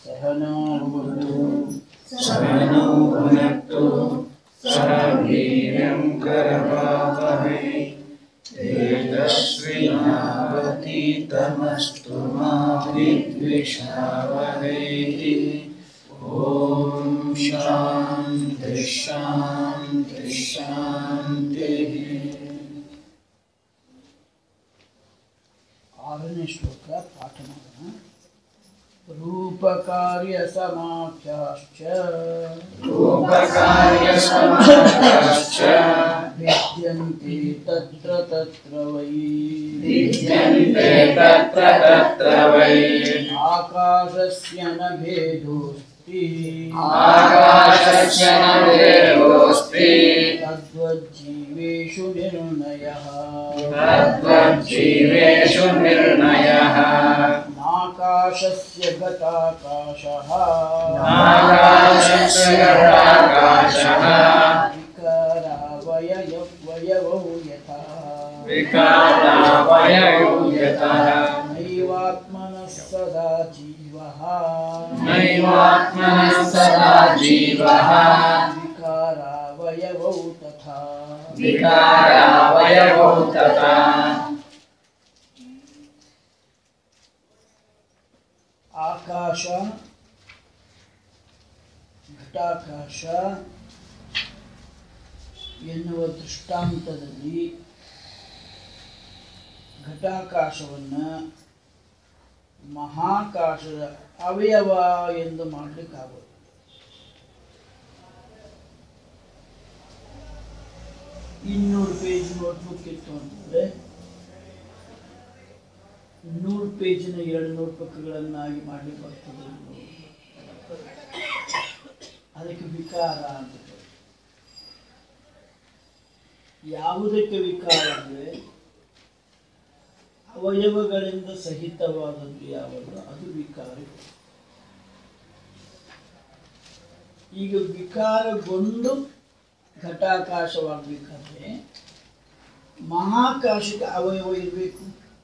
सहनो भवतु सहनो भुनक्तु सह वीर्यं करवावहै तेजस्विनावतीतमस्तु मा विद्विषावहै ॐ शान्ति शान्ति शान्तिः ಆರನೇ ಶ್ಲೋಕ ಪಾಠ ಮಾಡೋಣ ರೂಪಕಾರ್ಯ ಸಮಾಖ್ಯಾಶ್ಚ रूपकार्यसमाख्याश्च विद्यन्ते तत्र तत्र वै विद्यन्ते तत्र तत्र वै आकाशस्य न भेदोऽस्ति आकाशस्य न भेदोऽस्ति तद्वज्जीवेषु निर्णयः तद्वज्जीवेषु निर्णयः नाकाशस्य गताकाशः नाकाशस्य गताकाशः विकारावयवयवौ यथा विकारावयवो यतः नैवात्मनः सदा जीवः नैवात्मनः सदा जीवः विकारावयवौ तथा विकारावयवो तथा ಆಕಾಶ ಘಟಾಕಾಶ ಎನ್ನುವ ದೃಷ್ಟಾಂತದಲ್ಲಿ ಘಟಾಕಾಶವನ್ನು ಮಹಾಕಾಶದ ಅವಯವ ಎಂದು ಮಾಡಲಿಕ್ಕಾಗೋದು ಇನ್ನೂರು ಪೇಜ್ ನೋಟ್ಬುಕ್ ಇತ್ತು ಅಂತಂದರೆ ನೂರು ಪೇಜಿನ ಎರಡು ನೋಟ್ಬುಕ್ಗಳನ್ನಾಗಿ ಮಾಡಲಿಕ್ಕೆ ಬರ್ತದೆ ಅದಕ್ಕೆ ವಿಕಾರ ಅಂತ ಕರೀತಾರೆ. ಯಾವುದಕ್ಕೆ ವಿಕಾರ ಅಂದರೆ ಅವಯವಗಳಿಂದ ಸಹಿತವಾದದ್ದು ಯಾವುದು ಅದು ವಿಕಾರ ಈಗ ವಿಕಾರಗೊಂಡು ಘಟಾಕಾಶವಾಗಬೇಕಾದ್ರೆ ಮಹಾಕಾಶಕ್ಕೆ ಅವಯವ ಇರಬೇಕು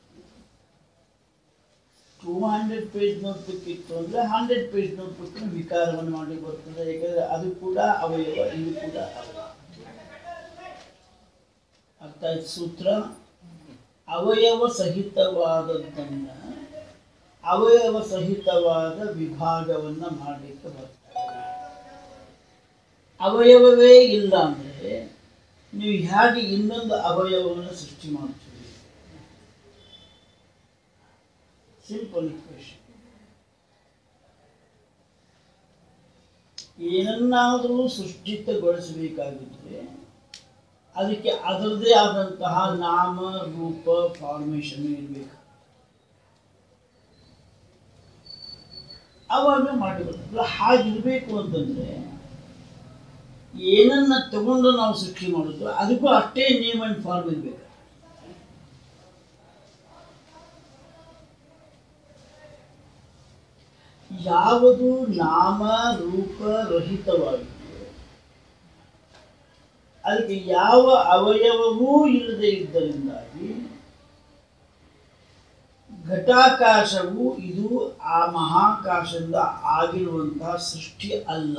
ಟೂ ಹಂಡ್ರೆಡ್ ಪೇಜ್ ನೋಟ್ಬುಕ್ ಇತ್ತು ಅಂದರೆ ಹಂಡ್ರೆಡ್ ಪೇಜ್ ನೋಟ್ಬುಕ್ ವಿಕಾರವನ್ನು ಮಾಡಿ ಬರ್ತದೆ ಯಾಕಂದರೆ ಅದು ಕೂಡ ಅವಯವ ಇದು ಕೂಡ ಅವಯವ ಅರ್ಥ ಆಯ್ತು ಸೂತ್ರ ಅವಯವ ಸಹಿತವಾದದ್ದನ್ನು ಅವಯವ ಸಹಿತವಾದ ವಿಭಾಗವನ್ನು ಮಾಡಲಿಕ್ಕೆ ಬರ್ತದೆ ಅವಯವವೇ ಇಲ್ಲ ಅಂದರೆ ನೀವು ಹೇಗೆ ಇನ್ನೊಂದು ಅವಯವವನ್ನು ಸೃಷ್ಟಿ ಮಾಡ್ತೀವಿ ಸಿಂಪಲ್ ಇಕ್ವೇಶನ್ ಏನನ್ನಾದರೂ ಸೃಷ್ಟಿತಗೊಳಿಸಬೇಕಾಗಿದ್ರೆ ಅದಕ್ಕೆ ಅದರದೇ ಆದಂತಹ ನಾಮ ರೂಪ ಫಾರ್ಮೇಶನ್ ಇರಬೇಕು ಅವಾಗ ಮಾಡಿಬಿಡ್ತಲ್ಲ ಹಾಗಿರ್ಬೇಕು ಅಂತಂದ್ರೆ ಏನನ್ನ ತಗೊಂಡು ನಾವು ಸೃಷ್ಟಿ ಮಾಡೋದು ಅದಕ್ಕೂ ಅಷ್ಟೇ ನೇಮ್ ಅಂಡ್ ಫಾರ್ಮ್ ಇರಬೇಕು ಯಾವುದು ನಾಮ ರೂಪ ರಹಿತವಾಗಿದೆ ಅದಕ್ಕೆ ಯಾವ ಅವಯವವೂ ಇಲ್ಲದೆ ಇದ್ದರಿಂದಾಗಿ ಘಟಾಕಾಶವು ಇದು ಆ ಮಹಾಕಾಶದಿಂದ ಆಗಿರುವಂತಹ ಸೃಷ್ಟಿ ಅಲ್ಲ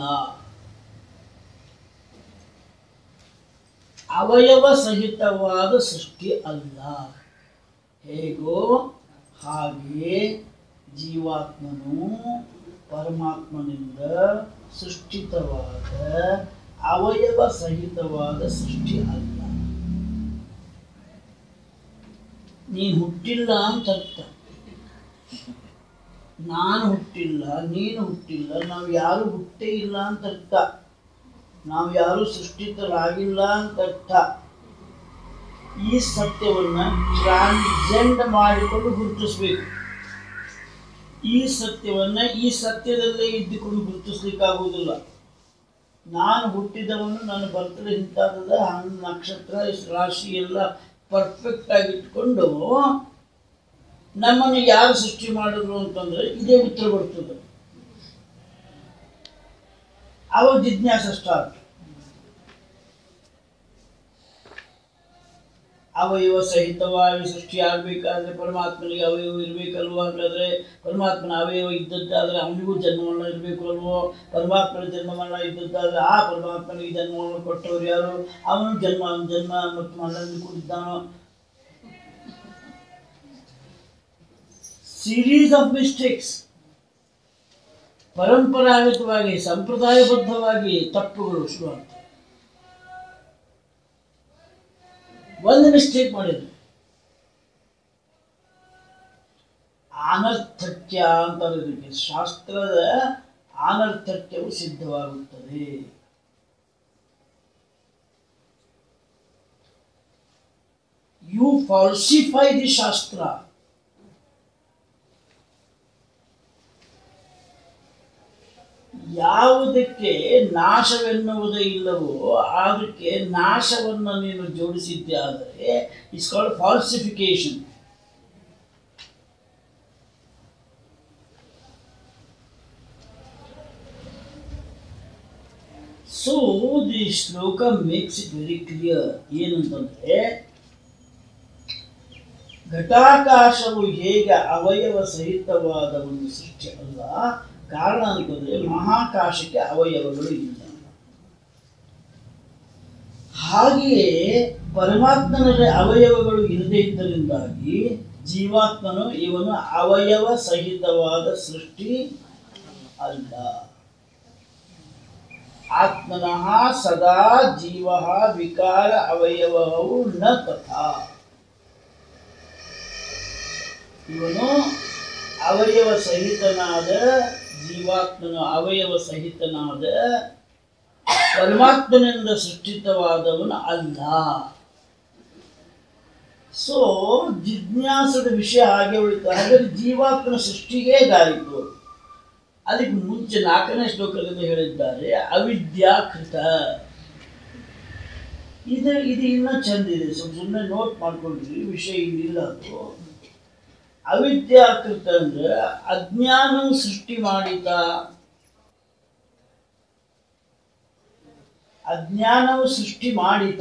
ಅವಯವ ಸಹಿತವಾದ ಸೃಷ್ಟಿ ಅಲ್ಲ ಹೇಗೋ ಹಾಗೆ ಜೀವಾತ್ಮನು ಪರಮಾತ್ಮನಿಂದ ಸೃಷ್ಟಿತವಾದ ಅವಯವ ಸಹಿತವಾದ ಸೃಷ್ಟಿ ಅಲ್ಲ ನೀನು ಹುಟ್ಟಿಲ್ಲ ಅಂತ ಅರ್ಥ ನಾನು ಹುಟ್ಟಿಲ್ಲ ನೀನು ಹುಟ್ಟಿಲ್ಲ ನಾವು ಯಾರು ಹುಟ್ಟೇ ಇಲ್ಲ ಅಂತ ಅರ್ಥ ನಾವು ಯಾರು ಸೃಷ್ಟಿತರಾಗಿಲ್ಲ ಅಂತ ಅರ್ಥ ಈ ಸತ್ಯವನ್ನ ಟ್ರಾನ್ಸೆಂಡ್ ಮಾಡಿಕೊಂಡು ಗುರುತಿಸ್ಬೇಕು ಈ ಸತ್ಯವನ್ನ ಈ ಸತ್ಯದಲ್ಲೇ ಇದ್ದುಕೊಂಡು ಗುರುತಿಸ್ಲಿಕ್ಕಾಗುವುದಿಲ್ಲ ನಾನು ಹುಟ್ಟಿದವನು ನನ್ನ ಬರ್ತಡೇ ಇಂಥದ್ದದ ಹಣ್ಣು ನಕ್ಷತ್ರ ಇಷ್ಟು ರಾಶಿ ಎಲ್ಲ ಪರ್ಫೆಕ್ಟ್ ಆಗಿ ಇಟ್ಕೊಂಡು ನಮ್ಮನ್ನು ಯಾರು ಸೃಷ್ಟಿ ಮಾಡಿದ್ರು ಅಂತಂದ್ರೆ ಇದೇ ಉತ್ತರ ಬರ್ತದೆ ಅವಾಗ ಜಿಜ್ಞಾಸ ಸ್ಟಾರ್ಟ್ ಅವಯವ ಸಹಿತವಾಗಿ ಸೃಷ್ಟಿಯಾಗಬೇಕಾದ್ರೆ ಪರಮಾತ್ಮನಿಗೆ ಅವಯವ ಇರಬೇಕಲ್ವೋ ಹಾಗಾದ್ರೆ ಪರಮಾತ್ಮನ ಅವಯವ ಇದ್ದದ್ದಾದ್ರೆ ಅವನಿಗೂ ಜನ್ಮವನ್ನು ಇರಬೇಕು ಅಲ್ವೋ ಪರಮಾತ್ಮನ ಜನ್ಮವನ್ನು ಇದ್ದದ್ದಾದ್ರೆ ಆ ಪರಮಾತ್ಮನಿಗೆ ಜನ್ಮವನ್ನು ಕೊಟ್ಟವರು ಯಾರು ಅವನು ಜನ್ಮ ಜನ್ಮ ಮತ್ತು ಮರಣದಿಂದ ಕೂಡಿದ್ದಾನೋ ಸೀರೀಸ್ ಆಫ್ ಮಿಸ್ಟೇಕ್ಸ್ ಪರಂಪರಾಗತವಾಗಿ ಸಂಪ್ರದಾಯಬದ್ಧವಾಗಿ ತಪ್ಪುಗಳು ಶುರುವಾಗ್ತವೆ ಒಂದು ಮಿಸ್ಟೇಕ್ ಮಾಡಿದ್ರು ಅನರ್ಥಕ್ಯ ಅಂತಾರೆ ಇದಕ್ಕೆ ಶಾಸ್ತ್ರದ ಅನರ್ಥಕ್ಯವು ಸಿದ್ಧವಾಗುತ್ತದೆ ಯು ಫಾಲ್ಸಿಫೈ ದಿ ಶಾಸ್ತ್ರ ಯಾವುದಕ್ಕೆ ನಾಶವೆನ್ನುವುದೇ ಇಲ್ಲವೋ ಅದಕ್ಕೆ ನಾಶವನ್ನು ನೀನು ಜೋಡಿಸಿದ್ದೆ ಆದರೆ it's called falsification so the shloka makes it very clear ಏನಂತಂದ್ರೆ ಘಟಾಕಾಶವು ಹೇಗೆ ಅವಯವ ಸಹಿತವಾದ ಒಂದು ಸೃಷ್ಟಿ ಅಲ್ಲ ಕಾರಣ ಅಂತಂದ್ರೆ ಮಹಾಕಾಶಕ್ಕೆ ಅವಯವಗಳು ಇಲ್ಲ ಹಾಗೆಯೇ ಪರಮಾತ್ಮನಲ್ಲಿ ಅವಯವಗಳು ಇಲ್ಲದೇ ಇದ್ದರಿಂದಾಗಿ ಜೀವಾತ್ಮನು ಇವನು ಅವಯವ ಸಹಿತವಾದ ಸೃಷ್ಟಿ ಅಲ್ಲ ಆತ್ಮನಃ ಸದಾ ಜೀವ ವಿಕಾರ ಅವಯವವು ನ ತಥಾ ಇವನು ಅವಯವ ಸಹಿತನಾದ ಜೀವಾತ್ಮನು ಅವಯವ ಸಹಿತನಾದ ಪರಮಾತ್ಮನಿಂದ ಸೃಷ್ಟಿತವಾದವನು ಅಲ್ಲ ಸೊ ಜಿಜ್ಞಾಸದ ವಿಷಯ ಹಾಗೆ ಉಳಿತು ಹಾಗಾದ್ರೆ ಜೀವಾತ್ಮನ ಸೃಷ್ಟಿಗೆ ಗಾಯಿತು ಅದಕ್ಕೆ ಮುಂಚೆ ನಾಲ್ಕನೇ ಶ್ಲೋಕದಲ್ಲಿ ಹೇಳಿದ್ದಾರೆ ಅವಿದ್ಯಾಕೃತ ಇದು ಇದು ಇನ್ನೂ ಚಂದ ಇದೆ ಸ್ವಲ್ಪ ಸುಮ್ಮನೆ ನೋಟ್ ಮಾಡ್ಕೊಂಡ್ರಿ ವಿಷಯ ಇನ್ನಿಲ್ಲ ಅದು ಅವಿದ್ಯಾಕೃತ ಅಂದ್ರೆ ಅಜ್ಞಾನವು ಸೃಷ್ಟಿ ಮಾಡಿದ ಅಜ್ಞಾನವು ಸೃಷ್ಟಿ ಮಾಡಿತ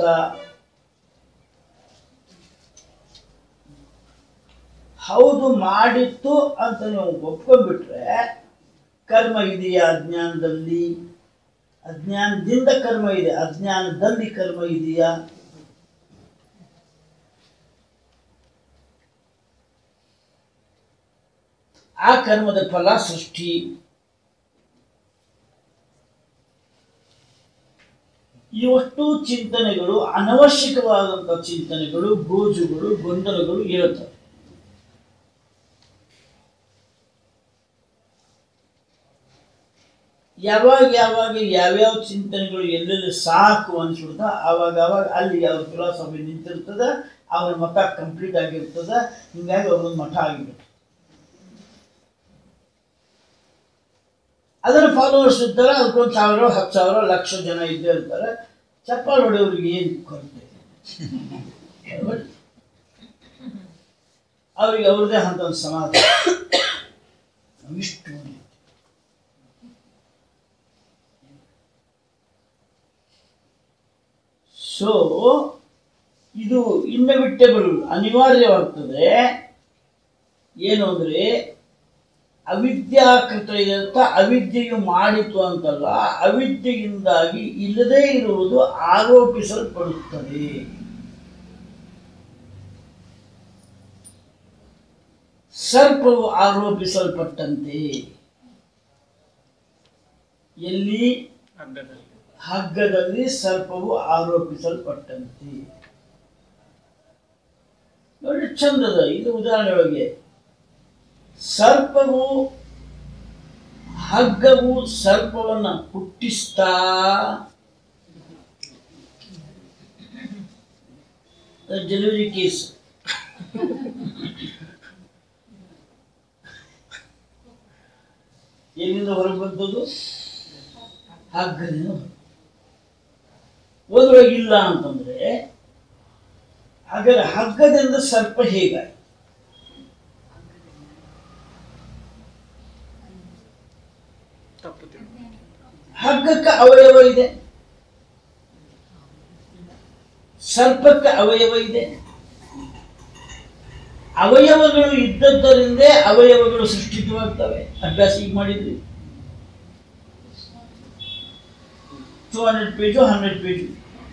ಹೌದು ಮಾಡಿತ್ತು ಅಂತ ನೀವು ಒಪ್ಕೊಂಡ್ಬಿಟ್ರೆ ಕರ್ಮ ಇದೆಯಾ ಅಜ್ಞಾನದಲ್ಲಿ ಅಜ್ಞಾನದಿಂದ ಕರ್ಮ ಇದೆ ಅಜ್ಞಾನದಲ್ಲಿ ಕರ್ಮ ಇದೆಯಾ ಆ ಕರ್ಮದ ಫಲ ಸೃಷ್ಟಿ ಇವಷ್ಟು ಚಿಂತನೆಗಳು ಅನವಶ್ಯಕವಾದಂಥ ಚಿಂತನೆಗಳು ಗೋಜುಗಳು ಗೊಂದಲಗಳು ಇರುತ್ತವೆ ಯಾವಾಗ ಯಾವಾಗ ಯಾವ್ಯಾವ ಚಿಂತನೆಗಳು ಎಲ್ಲೆಲ್ಲಿ ಸಾಕು ಅನ್ಸ್ಬಿಡ್ತ ಆವಾಗ ಅವಾಗ ಅಲ್ಲಿ ಯಾವ ಫಿಲಾಸಫಿ ನಿಂತಿರ್ತದ ಅವನ ಮತ ಕಂಪ್ಲೀಟ್ ಆಗಿರ್ತದ ಹಿಂಗಾಗಿ ಅವ್ರೊಂದು ಮಠ ಆಗಿಬಿಟ್ಟು ಅದರ ಫಾಲೋವರ್ಸ್ ಇರ್ತಾರೆ ಅದಕ್ಕೊಂದು ಸಾವಿರ ಹತ್ತು ಸಾವಿರ ಲಕ್ಷ ಜನ ಇದ್ದೇ ಇರ್ತಾರೆ ಚಪ್ಪಾಳೆ ಹೊಡೆಯೋರಿಗೆ ಏನು ಕೊರತೆ ಅವ್ರಿಗೆ ಅವ್ರದ್ದೇ ಅಂತ ಒಂದು ಸಮಾಧಾನ ಇಷ್ಟು ಸೊ ಇದು ಇನ್ನವಿಟ್ಟಬಲ್ ಅನಿವಾರ್ಯವಾಗ್ತದೆ ಏನು ಅಂದರೆ ಅವಿದ್ಯಾಕೃತ ಇದಂತ ಅವಿದ್ಯೆಯು ಮಾಡಿತು ಅಂತಲ್ಲ ಅವಿದ್ಯೆಯಿಂದಾಗಿ ಇಲ್ಲದೇ ಇರುವುದು ಆರೋಪಿಸಲ್ಪಡುತ್ತದೆ ಸರ್ಪವು ಆರೋಪಿಸಲ್ಪಟ್ಟಂತೆ ಎಲ್ಲಿ ಹಗ್ಗದಲ್ಲಿ ಸರ್ಪವು ಆರೋಪಿಸಲ್ಪಟ್ಟಂತೆ ನೋಡಿ ಚಂದದ ಇದು ಉದಾಹರಣೆ ಒಳಗೆ ಸರ್ಪವು ಹಗ್ಗವು ಸರ್ಪವನ್ನ ಹುಟ್ಟಿಸ್ತಾ ಡೆಲಿವರಿ ಕೇಸ್ ಎಲ್ಲಿಂದ ಹೊರಗೆ ಬಂದದ್ದು ಹಗ್ಗದಿಂದ ಹೊರಗೆ ಒಂದ್ರೊಳಗೆ ಇಲ್ಲ ಅಂತಂದ್ರೆ ಹಾಗಾದ್ರೆ ಹಗ್ಗದಿಂದ ಸರ್ಪ ಹೇಗಾಯ್ತು ಹಗ್ಗಕ್ಕೆ ಅವಯವ ಇದೆ ಸರ್ಪಕ್ಕೆ ಅವಯವ ಇದೆ ಅವಯವಗಳು ಇದ್ದದ್ದರಿಂದೇ ಅವಯವಗಳು ಸೃಷ್ಟಿತವಾಗ್ತವೆ ಅಭ್ಯಾಸ ಈಗ ಮಾಡಿದ್ರಿ two hundred page hundred page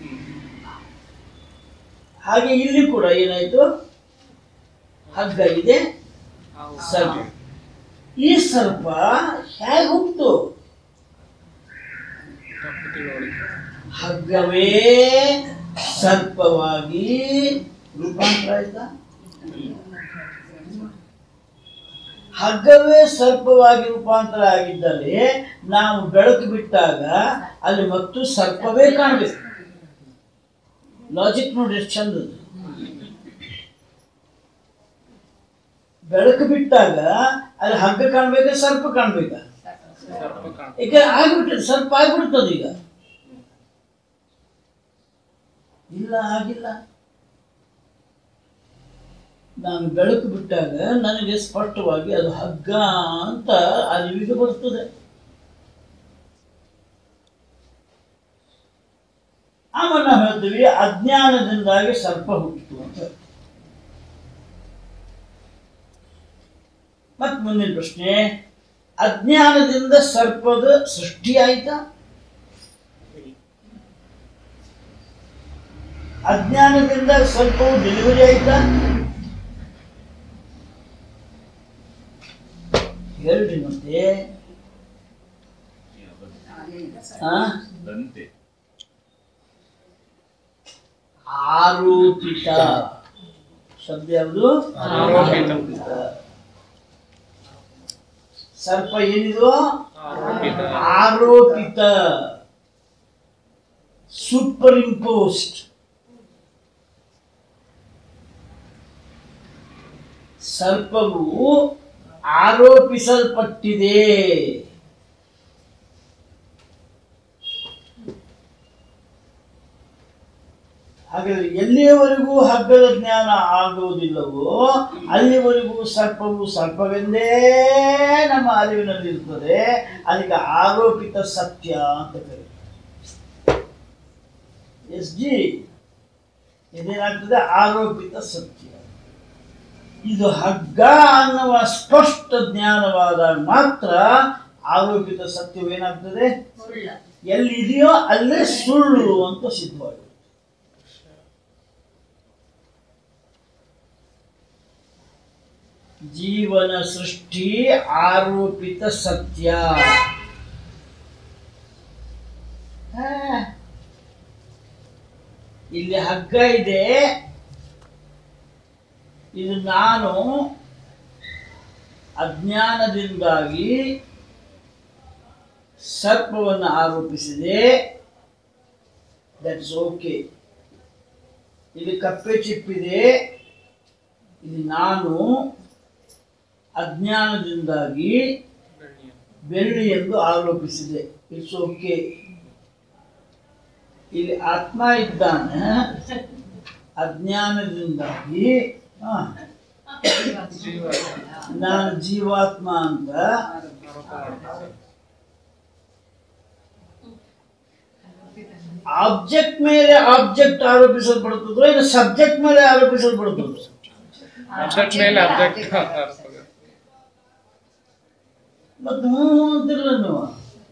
ಹಾಗೆ ಇಲ್ಲಿ ಕೂಡ ಏನಾಯ್ತು ಹಗ್ಗ ಇದೆ ಸರ್ಪ ಈ ಸರ್ಪ ಹೇಗೆ ಹೋಗ್ತು ಹಗ್ಗವೇ ಸರ್ಪವಾಗಿ ರೂಪಾಂತರ ಆಯ್ತಾ ಹಗ್ಗವೇ ಸರ್ಪವಾಗಿ ರೂಪಾಂತರ ಆಗಿದ್ದಲ್ಲಿ ನಾವು ಬೆಳಕು ಬಿಟ್ಟಾಗ ಅಲ್ಲಿ ಮತ್ತು ಸರ್ಪವೇ ಕಾಣಬೇಕು ಲಾಜಿಕ್ ನೋಡಿ ಎಷ್ಟು ಚಂದದ್ದು ಬೆಳಕು ಬಿಟ್ಟಾಗ ಅಲ್ಲಿ ಹಗ್ಗ ಕಾಣ್ಬೇಕಾ ಸರ್ಪ ಕಾಣ್ಬೇಕಾ ಈಗ ಆಗ್ಬಿಟ್ಟದೆ ಸರ್ಪ ಆಗ್ಬಿಡ್ತದೆ ಈಗ ಇಲ್ಲ ಆಗಿಲ್ಲ ನಾನು ಬೆಳಕು ಬಿಟ್ಟಾಗ ನನಗೆ ಸ್ಪಷ್ಟವಾಗಿ ಅದು ಹಗ್ಗ ಅಂತ ಅರಿವಿಗೆ ಬರ್ತದೆ ಆಮೇಲೆ ನಾವು ಹೇಳ್ತೀವಿ ಅಜ್ಞಾನದಿಂದಾಗಿ ಸರ್ಪ ಹುಟ್ಟಿತು ಅಂತ ಹೇಳ್ತೀವಿ. ಮತ್ ಮುಂದಿನ ಪ್ರಶ್ನೆ ಅಜ್ಞಾನದಿಂದ ಸರ್ಪದ ಸೃಷ್ಟಿ ಆಯ್ತಾ ಅಜ್ಞಾನದಿಂದ ಸರ್ಪವು ಡೆಲಿವರಿ ಆಯ್ತಾ ಹೇಳ್ರಿ ಮತ್ತೆ ಆ? ದಂತೆ ಆರೋಪಿತ ಶಬ್ದ ಯಾವುದು ಆರೋಪಿತ. ಸರ್ಪ ಏನಿದು ಆರೋಪಿತ ಆರೋಪಿತ ಸೂಪರ್ ಇಂಪೋಸ್ಟ್ ಸರ್ಪವು ಆರೋಪಿಸಲ್ಪಟ್ಟಿದೆ ಹಾಗಾದ್ರೆ ಎಲ್ಲಿಯವರೆಗೂ ಹಗ್ಗದ ಜ್ಞಾನ ಆಗುವುದಿಲ್ಲವೋ ಅಲ್ಲಿವರೆಗೂ ಸರ್ಪವು ಸರ್ಪವೆಂದೇ ನಮ್ಮ ಅರಿವಿನಲ್ಲಿ ಇರ್ತದೆ ಅದಕ್ಕೆ ಆರೋಪಿತ ಸತ್ಯ ಅಂತ ಕರೀತಾರೆ ಎಸ್ ಜಿ ಇದೇನಾಗ್ತದೆ ಆರೋಪಿತ ಸತ್ಯ ಇದು ಹಗ್ಗ ಅನ್ನುವ ಸ್ಪಷ್ಟ ಜ್ಞಾನವಾದಾಗ ಮಾತ್ರ ಆರೋಪಿತ ಸತ್ಯವೇನಾಗ್ತದೆ ಎಲ್ಲಿ ಇದೆಯೋ ಅಲ್ಲೇ ಸುಳ್ಳು ಅಂತ ಸಿದ್ಧವಾಗಿದೆ ಜೀವನ ಸೃಷ್ಟಿ ಆರೋಪಿತ ಸತ್ಯ ಹಾ. ಇಲ್ಲಿ ಹಗ್ಗ ಇದೆ ಇದು ನಾನು ಅಜ್ಞಾನದಿಂದಾಗಿ ಸರ್ಪವನ್ನು ಆರೋಪಿಸಿದೆ ದಟ್ಸ್ ಓಕೆ ಇಲ್ಲಿ ಕಪ್ಪೆ ಚಿಪ್ಪಿದೆ ಇದು ನಾನು ಅಜ್ಞಾನದಿಂದಾಗಿ ಬೆಳ್ಳಿ ಎಂದು ಆರೋಪಿಸಿದೆ ಇಟ್ಸ್ ಓಕೆ ಇಲ್ಲಿ ಆತ್ಮ ಇದ್ದಾನೆ ಅಜ್ಞಾನದಿಂದಾಗಿ ಆ, ನಾನು ಜೀವಾತ್ಮ ಅಂತ ಆಬ್ಜೆಕ್ಟ್ ಮೇಲೆ ಆಬ್ಜೆಕ್ಟ್ ಆರೋಪಿಸಲ್ಪಡುತ್ತದೋ ಇದು ಸಬ್ಜೆಕ್ಟ್ ಮೇಲೆ ಆರೋಪಿಸಲ್ಪಡುತ್ತದೋ ಅಬ್ಜೆಕ್ಟ್ ಮೇಲೆ ಅಬ್ಜೆಕ್ಟ್ ಮತ್ತೆ ಹ್ಞೂ ಅಂತಿರಲ್ಲ ನೀವು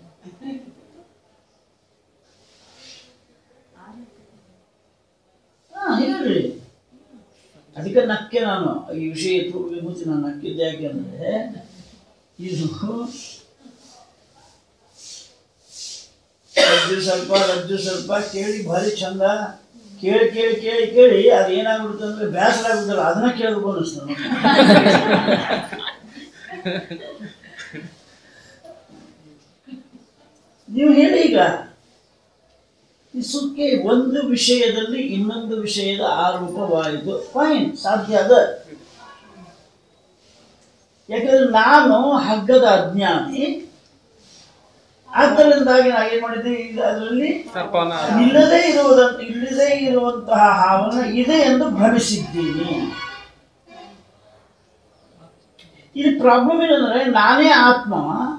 ಹಾ ಹೇಳ್ರಿ ಅದಕ್ಕೆ ನಕ್ಕೆ ನಾನು ಈ ವಿಷಯ ಎತ್ತುವುದಕ್ಕೆ ಮುಂಚೆ ನಾನು ನಕ್ಕಿದ್ದೆ ಯಾಕೆ ಅಂದರೆ ಇದು ರಜ್ಜು ಸ್ವಲ್ಪ ರಜ್ಜು ಸ್ವಲ್ಪ ಕೇಳಿ ಭಾರಿ ಚಂದ ಕೇಳಿ ಕೇಳಿ ಕೇಳಿ ಕೇಳಿ ಅದು ಏನಾಗ್ಬಿಡುತ್ತೆ ಅಂದ್ರೆ ಬೇಸರ ಆಗ್ಬಿಡುತ್ತಲ್ಲ ಅದನ್ನ ಕೇಳಬೇಕು ಅನ್ನಿಸ್ತು ನನಗೆ. ನೀವು ಹೇಳಿ ಈಗ ಈ ಸುಕ್ಕೆ ಒಂದು ವಿಷಯದಲ್ಲಿ ಇನ್ನೊಂದು ವಿಷಯದ ಆರೋಪವಾಯಿತು ಫೈನ್ ಸಾಧ್ಯ ಅದ ಯಾಕಂದ್ರೆ ನಾನು ಹಗ್ಗದ ಅಜ್ಞಾನಿ ಆದ್ದರಿಂದಾಗಿ ನಾ ಏನ್ ಮಾಡಿದ್ದೆ ಈಗ ಅದರಲ್ಲಿ ಸರ್ಪವನ್ನ ಇಲ್ಲದೇ ಇರುವುದಂತ ಇಲ್ಲದೇ ಇರುವಂತಹ ಹಾವನ್ನ ಇದೆ ಎಂದು ಭ್ರಮಿಸಿದ್ದೀನಿ ಇಲ್ಲಿ ಪ್ರಾಬ್ಲಮ್ ಏನಂದ್ರೆ ನಾನೇ ಆತ್ಮ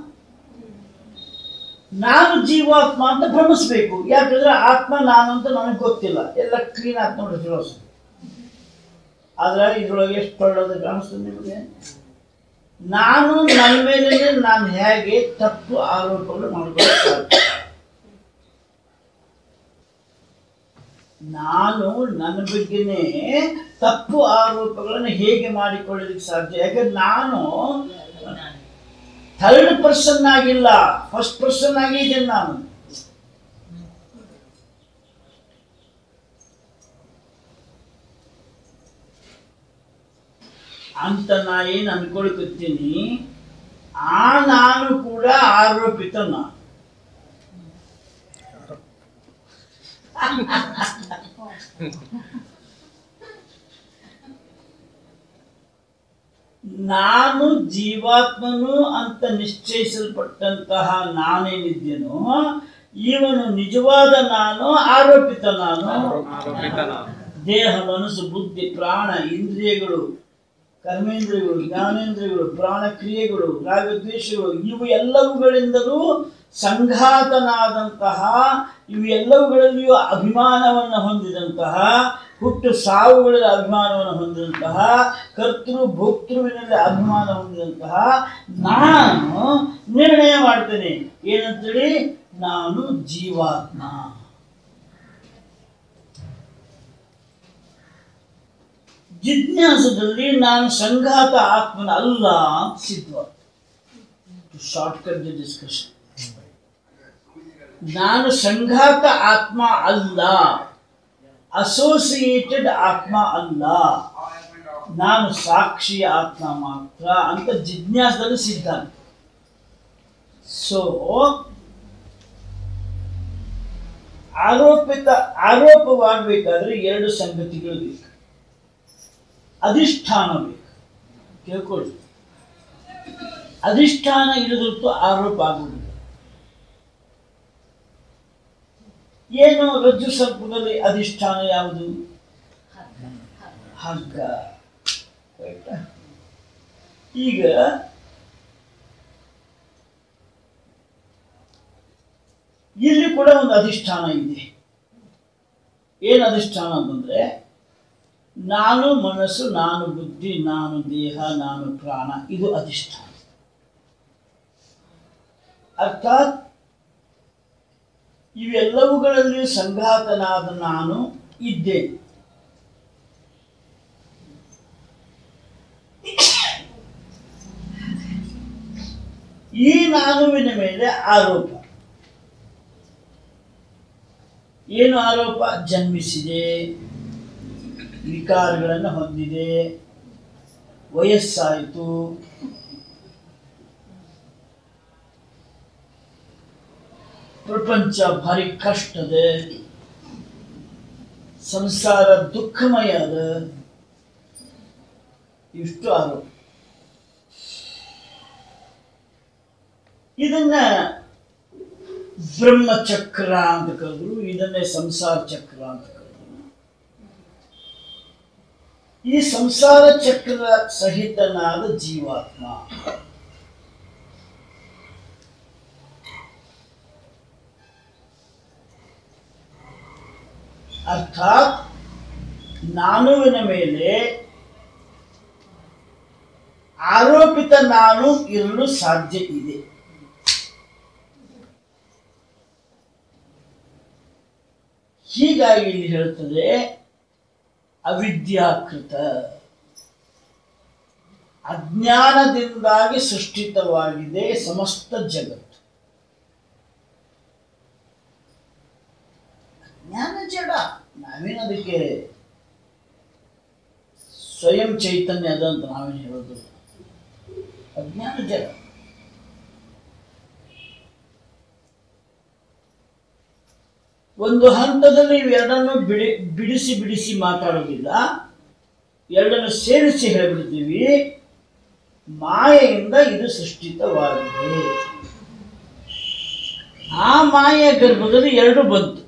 ನಾನು ಜೀವಾತ್ಮ ಅಂತ ಭ್ರಮಿಸ್ಬೇಕು ಯಾಕಂದ್ರೆ ಆತ್ಮ ನಾನು ಅಂತ ನನಗೆ ಗೊತ್ತಿಲ್ಲ ಎಲ್ಲ ಕ್ಲೀನ್ ಆತ್ ನೋಡಿ ಫಿಲಾಸಫಿ ಆದ್ರೆ ಇದ್ರೊಳಗೆ ಎಷ್ಟು ಒಳ್ಳೇದು ಕಾಣಿಸ್ತದೆ ನಿಮಗೆ ನಾನು ನನ್ನ ಮೇಲೆ ನಾನು ಹೇಗೆ ತಪ್ಪು ಆರೋಪಗಳು ಮಾಡ್ಕೊಳ್ಳೋಕೆ ಸಾಧ್ಯ ನಾನು ನನ್ನ ಬಗ್ಗೆನೇ ತಪ್ಪು ಆರೋಪಗಳನ್ನು ಹೇಗೆ ಮಾಡಿಕೊಳ್ಳಲಿಕ್ಕೆ ಸಾಧ್ಯ ಯಾಕಂದ್ರೆ ನಾನು ಥರ್ಡ್ ಪರ್ಸನ್ ಆಗಿಲ್ಲ ಫಸ್ಟ್ ಪರ್ಸನ್ ಆಗಿದ್ದೇನೆ ನಾನು ಅಂತ ನಾ ಏನು ಅನ್ಕೊಳ್ಕತ್ತೀನಿ ಆ ನಾನು ಕೂಡ ಆರೋಪಿತ ನಾನು ನಾನು ಜೀವಾತ್ಮನು ಅಂತ ನಿಶ್ಚಯಿಸಲ್ಪಟ್ಟಂತಹ ನಾನೇನಿದ್ದೇನೋ ಇವನು ನಿಜವಾದ ನಾನು ಆರೋಪಿತ ನಾನು ಆರೋಪಿತ ನಾನು ದೇಹ ಮನಸ್ಸು ಬುದ್ಧಿ ಪ್ರಾಣ ಇಂದ್ರಿಯಗಳು ಕರ್ಮೇಂದ್ರಿಯಗಳು ಜ್ಞಾನೇಂದ್ರಿಯಗಳು ಪ್ರಾಣ ಕ್ರಿಯೆಗಳು ರಾಗದ್ವೇಷಗಳು ಇವು ಎಲ್ಲವುಗಳಿಂದಲೂ ಸಂಘಾತನಾದಂತಹ ಇವು ಎಲ್ಲವುಗಳಲ್ಲಿಯೂ ಅಭಿಮಾನವನ್ನು ಹೊಂದಿದಂತಹ ಹುಟ್ಟು ಸಾವುಗಳಲ್ಲಿ ಅಭಿಮಾನವನ್ನು ಹೊಂದಿದಂತಹ ಕರ್ತೃ ಭೋಕ್ತೃವಿನಲ್ಲಿ ಅಭಿಮಾನ ಹೊಂದಿದಂತಹ ನಾನು ನಿರ್ಣಯ ಮಾಡ್ತೇನೆ ಏನಂತೇಳಿ ನಾನು ಜೀವಾತ್ಮ ಜಿಜ್ಞಾಸದಲ್ಲಿ ನಾನು ಸಂಘಾತ ಆತ್ಮನ ಅಲ್ಲ ಅಂತ ಸಿದ್ಧ ಶಾರ್ಟ್ ಕಟ್ ದಿ ಡಿಸ್ಕಷನ್ ನಾನು ಸಂಘಾತ ಆತ್ಮ ಅಲ್ಲ ಅಸೋಸಿಯೇಟೆಡ್ ಆತ್ಮ ಅಲ್ಲ ನಾನು ಸಾಕ್ಷಿ ಆತ್ಮ ಮಾತ್ರ ಅಂತ ಜಿಜ್ಞಾಸದಲ್ಲಿ ಸಿದ್ಧಾಂತ ಸೊ ಆರೋಪಿತ ಆರೋಪವಾಗಬೇಕಾದ್ರೆ ಎರಡು ಸಂಗತಿಗಳು ಬೇಕು ಅಧಿಷ್ಠಾನ ಬೇಕು ಕೇಳ್ಕೊಳ್ಳಿ ಅಧಿಷ್ಠಾನ ಇಲ್ಲದಂತೂ ಆರೋಪ ಆಗುವುದಿಲ್ಲ ಏನು ರಜ್ಜು ಸರ್ಪದಲ್ಲಿ ಅಧಿಷ್ಠಾನ ಯಾವುದು ಹಗ್ಗ ಆಯ್ತಾ? ಈಗ ಇಲ್ಲಿ ಕೂಡ ಒಂದು ಅಧಿಷ್ಠಾನ ಇದೆ ಏನು ಅಧಿಷ್ಠಾನ ಅಂತಂದ್ರೆ ನಾನು ಮನಸ್ಸು ನಾನು ಬುದ್ಧಿ ನಾನು ದೇಹ ನಾನು ಪ್ರಾಣ ಇದು ಅಧಿಷ್ಠಾನ ಅರ್ಥಾತ್ ಇವೆಲ್ಲವುಗಳಲ್ಲಿ ಸಂಘಾತನಾದ ನಾನು ಇದ್ದೇನೆ ಈ ನಾನುವಿನ ಮೇಲೆ ಆರೋಪ ಏನು ಆರೋಪ ಜನ್ಮಿಸಿದೆ ವಿಕಾರಗಳನ್ನು ಹೊಂದಿದೆ ವಯಸ್ಸಾಯಿತು ಪ್ರಪಂಚ ಭಾರಿ ಕಷ್ಟದ ಸಂಸಾರ ದುಃಖಮಯ ಅದ ಇಷ್ಟು ಆರೋಪ ಇದನ್ನ ಬ್ರಹ್ಮಚಕ್ರ ಅಂತ ಕರೆದ್ರು ಇದನ್ನೇ ಸಂಸಾರ ಚಕ್ರ ಅಂತ ಕರೆದ್ರು ಈ ಸಂಸಾರ ಚಕ್ರ ಸಹಿತನಾದ ಜೀವಾತ್ಮ ಅರ್ಥಾತ್ ನಾನುವಿನ ಮೇಲೆ ಆರೋಪಿತ ನಾನು ಇರಲು ಸಾಧ್ಯ ಇದೆ ಹೀಗಾಗಿ ಇಲ್ಲಿ ಹೇಳ್ತದೆ ಅವಿದ್ಯಾಕೃತ ಅಜ್ಞಾನದಿಂದಾಗಿ ಸೃಷ್ಟಿತವಾಗಿದೆ ಸಮಸ್ತ ಜಗತ್ತು ಅಜ್ಞಾನ ಜಡ ನಾವೇನು ಅದಕ್ಕೆ ಸ್ವಯಂ ಚೈತನ್ಯ ಅದ ಅಂತ ನಾವೇನು ಹೇಳೋದು ಅಜ್ಞಾನ ಜಡ ಒಂದು ಹಂತದಲ್ಲಿ ಇವೆರಡನ್ನು ಬಿಡಿ ಬಿಡಿಸಿ ಬಿಡಿಸಿ ಮಾತಾಡೋದಿಲ್ಲ ಎರಡನ್ನು ಸೇರಿಸಿ ಹೇಳಿಬಿಡ್ತೀವಿ ಮಾಯೆಯಿಂದ ಇದು ಸೃಷ್ಟಿತವಾಗಿದೆ ಆ ಮಾಯೆಯ ಗರ್ಭದಲ್ಲಿ ಎರಡು ಬಂತು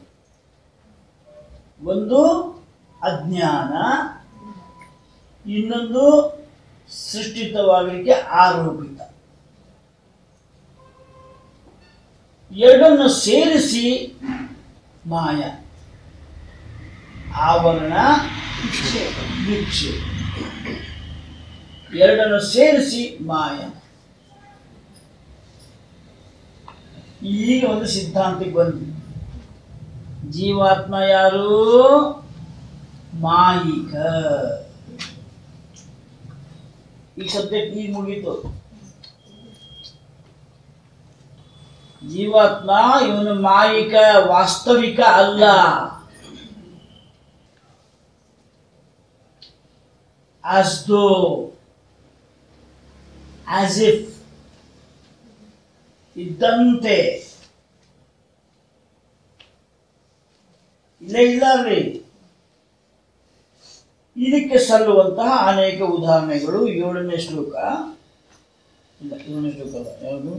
ಒಂದು ಅಜ್ಞಾನ ಇನ್ನೊಂದು ಸೃಷ್ಟಿತವಾಗಲಿಕ್ಕೆ ಆರೋಪಿತ ಎರಡನ್ನು ಸೇರಿಸಿ ಮಾಯ ಆವರಣ ವಿಕ್ಷೇಪ ಎರಡನ್ನು ಸೇರಿಸಿ ಮಾಯ ಈಗ ಒಂದು ಸಿದ್ಧಾಂತಕ್ಕೆ ಬಂದ್ವಿ ಜೀವಾತ್ಮ ಯಾರು ಮಾಯಿಕ ಈ ಸಬ್ಜೆಕ್ಟ್ ಈಗ ಮುಗೀತು ಜೀವಾತ್ಮ ಇವನು ಮಾಯಿಕ ವಾಸ್ತವಿಕ ಅಲ್ಲ as though as if ಇದ್ದಂತೆ ಇಲ್ಲ ಇಲ್ಲ ರೀ ಇದಕ್ಕೆ ಸಲ್ಲುವಂತಹ ಅನೇಕ ಉದಾಹರಣೆಗಳು ಏಳನೇ ಶ್ಲೋಕ ಇಲ್ಲ ಏಳನೇ ಶ್ಲೋಕ ಅಲ್ಲ ಯಾವುದು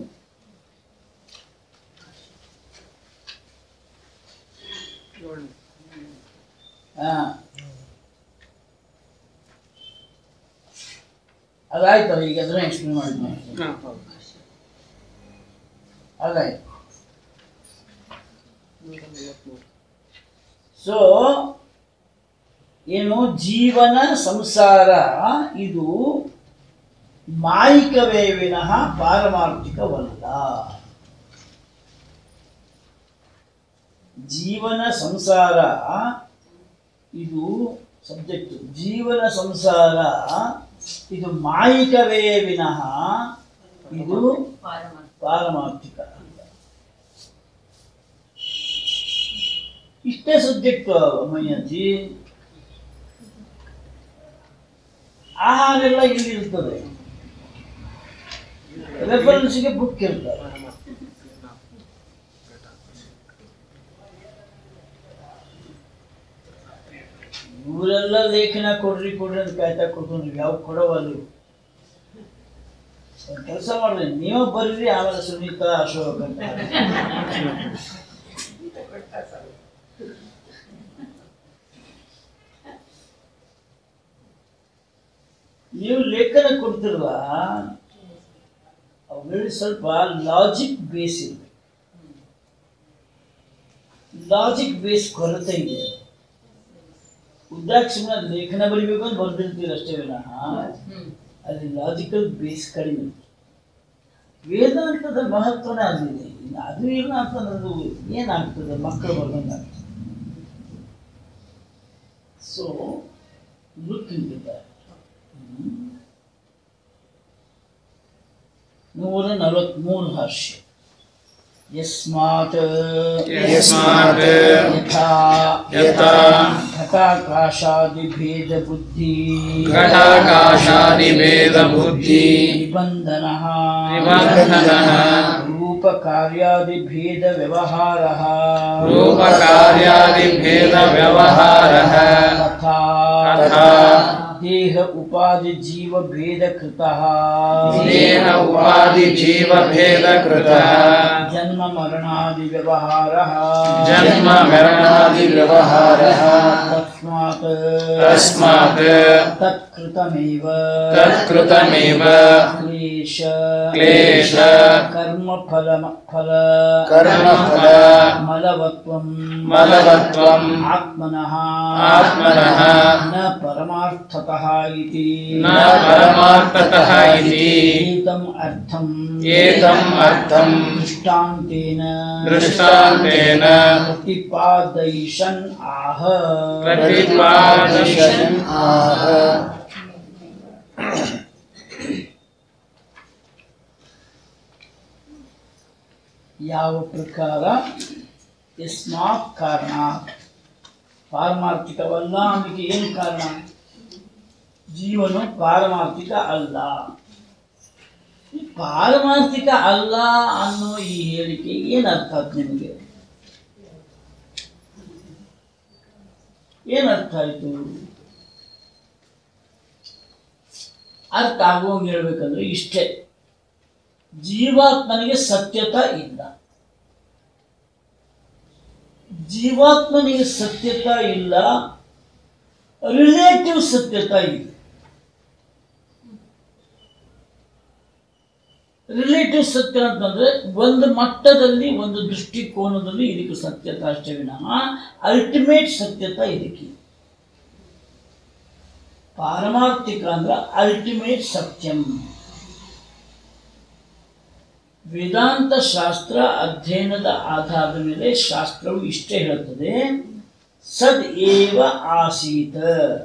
ಹಾ ಅದಾಯ್ತಲ್ಲ ಈಗ ಅದನ್ನ ಎಕ್ಸ್ಪ್ಲೇನ್ ಮಾಡಿದ್ದೆ ಅದಾಯ್ತು ಸೊ ಏನು ಜೀವನ ಸಂಸಾರ ಇದು ಮಾಯಿಕವೇ ವಿನಃ ಪಾರಮಾರ್ಥಿಕವಲ್ಲ ಜೀವನ ಸಂಸಾರ ಇದು ಸಬ್ಜೆಕ್ಟ್ ಜೀವನ ಸಂಸಾರ ಇದು ಮಾಯಿಕವೇ ವಿನಃ ಇದು ಪಾರಮಾರ್ಥಿಕ ಅಲ್ಲ ಇಷ್ಟೇ ಸಬ್ಜೆಕ್ಟ್ ಅಮ್ಮಯ್ಯಜ್ಜಿ ಆಹಾರೆಲ್ಲ ಇಲ್ಲಿ ಇರ್ತದೆ ರೆಫರೆನ್ಸ್ಗೆ ಬುಕ್ ಇರ್ತದೆ ಇವರೆಲ್ಲ ಲೇಖನ ಕೊಡ್ರಿ ಕೊಡ್ರಿ ಅಂತ ಕಾಯ್ತಾ ಕೊಡ್ಕೊಂಡ್ರಿ ಯಾವ ಕೊಡವಲ್ಲ ಕೆಲಸ ಮಾಡ್ರಿ ನೀವು ಬರ್ರಿ ಆಮೇಲೆ ಸುನೀತಾ ಅಶೋಕ್ ಅಂತ ನೀವು ಲೇಖನ ಕೊಡ್ತಿರಲ್ಲ ಅವುಗಳಲ್ಲಿ ಸ್ವಲ್ಪ ಲಾಜಿಕ್ ಬೇಸ್ ಇರಬೇಕು ಲಾಜಿಕ್ ಬೇಸ್ ಕೊರತೆ ಇದೆ ಉದ್ದಾಕ್ಷ ಸುಮ್ಮನೆ ಲೇಖನ ಬರಿಬೇಕು ಅಂತ ಬರ್ದಿರ್ತೀರಿ ಅಷ್ಟೇ ವಿನಃ ಅಲ್ಲಿ ಲಾಜಿಕಲ್ ಬೇಸ್ ಕಡಿಮೆ ವೇದಾಂತದ ಮಹತ್ವನೇ ಅಲ್ಲಿದೆ ಇನ್ನು ಅದು ಇಲ್ಲ ಅಂತಂದ್ರೆ ಅದು ಏನಾಗ್ತದೆ ಮಕ್ಕಳು ಬರ್ದಂಗೆ ಸೊ ಲುಕ್ ಇನ್ ನೂರ ನಲವತ್ಮೂರು ಹರ್ಷ ಯಸ್ಮಾತ್ ಯಸ್ಮಾತ್ ಯಥಾ ಯಥಾ ಘಟಾಕಾಶಾದಿಭೇದ ಬುದ್ಧಿ ಘಟಾಕಾಶಾದಿಭೇದ ಬುದ್ಧಿ ನಿಬಂಧನಃ ನಿಬಂಧನಃ ರೂಪ ಕಾರ್ಯಾದಿಭೇದ ವ್ಯವಹಾರಃ ರೂಪಕಾರ್ಯಾದಿಭೇದ ವ್ಯವಹಾರಃ ತಥಾ ತಥಾ ದೇಹ ಉಪಾಧಿ ಜೀವ ಭೇದ ಕೃತಃ ದೇಹ ಉಪಾಧಿ ಜೀವ ಭೇದ ಕೃತಃ ಜನ್ಮ ಮರಣಾದಿ ವ್ಯವಹಾರಃ ಜನ್ಮ ಮರಣಾದಿ ವ್ಯವಹಾರಃ ತಸ್ಮಾತ್ ತಸ್ಮಾತ್ ತತ್ಕೃತಮೇವ ತತ್ಕೃತಮೇವ ಕ್ಲೇಶ ಕ್ಲೇಶ ಕರ್ಮ ಫಲ ಫಲ ಕರ್ಮಫಲ ಮಲವತ್ವಂ ಮಲವತ್ವಂ ಆತ್ಮನಃ ಆತ್ಮನಃ ನ ಪರಮಾರ್ಥತಃ ಇತಿ ನ ಪರಮಾರ್ಥತಃ ಇತಿ ಏತಂ ಅರ್ಥಂ ಏತಂ ಅರ್ಥಂ ದೃಷ್ಟಾಂತೇನ ದೃಷ್ಟಾಂತೇನ ಪ್ರತಿಪಾದಯಿಷನ್ ಆಹ ಪ್ರತಿಪಾದಯಿಷನ್ ಆಹ ಯಾವ ಪ್ರಕಾರ ಯಸ್ಮಾತ್ ಕಾರಣ ಪಾರಮಾರ್ಥಿಕವಲ್ಲ ಅದಕ್ಕೆ ಏನು ಕಾರಣ ಜೀವನು ಪಾರಮಾರ್ಥಿಕ ಅಲ್ಲ ಈ ಪಾರಮಾರ್ಥಿಕ ಅಲ್ಲ ಅನ್ನೋ ಈ ಹೇಳಿಕೆ ಏನರ್ಥ ಆಯ್ತು ನಿಮಗೆ ಏನರ್ಥ ಆಯ್ತು ಅರ್ಥ ಆಗುವಂಗೆ ಹೇಳ್ಬೇಕಂದ್ರೆ ಇಷ್ಟೇ ಜೀವಾತ್ಮನಿಗೆ ಸತ್ಯತ ಇಲ್ಲ ಜೀವಾತ್ಮನಿಗೆ ಸತ್ಯತ ಇಲ್ಲ ರಿಲೇಟಿವ್ ಸತ್ಯತ ಇದೆ ರಿಲೇಟಿವ್ ಸತ್ಯ ಅಂತಂದ್ರೆ ಒಂದು ಮಟ್ಟದಲ್ಲಿ ಒಂದು ದೃಷ್ಟಿಕೋನದಲ್ಲಿ ಇದಕ್ಕೆ ಸತ್ಯತ ಅಷ್ಟೇ ವಿನಃ ಅಲ್ಟಿಮೇಟ್ ಸತ್ಯತ ಇದಕ್ಕೆ ಪಾರಮಾರ್ಥಿಕ ಅಂದ್ರೆ ಅಲ್ಟಿಮೇಟ್ ಸತ್ಯಂ ವೇದಾಂತ ಶಾಸ್ತ್ರ ಅಧ್ಯಯನದ ಆಧಾರದ ಮೇಲೆ ಶಾಸ್ತ್ರವು ಇಷ್ಟೇ ಹೇಳುತ್ತದೆ ಸದ್ ಏವ ಆಸೀತ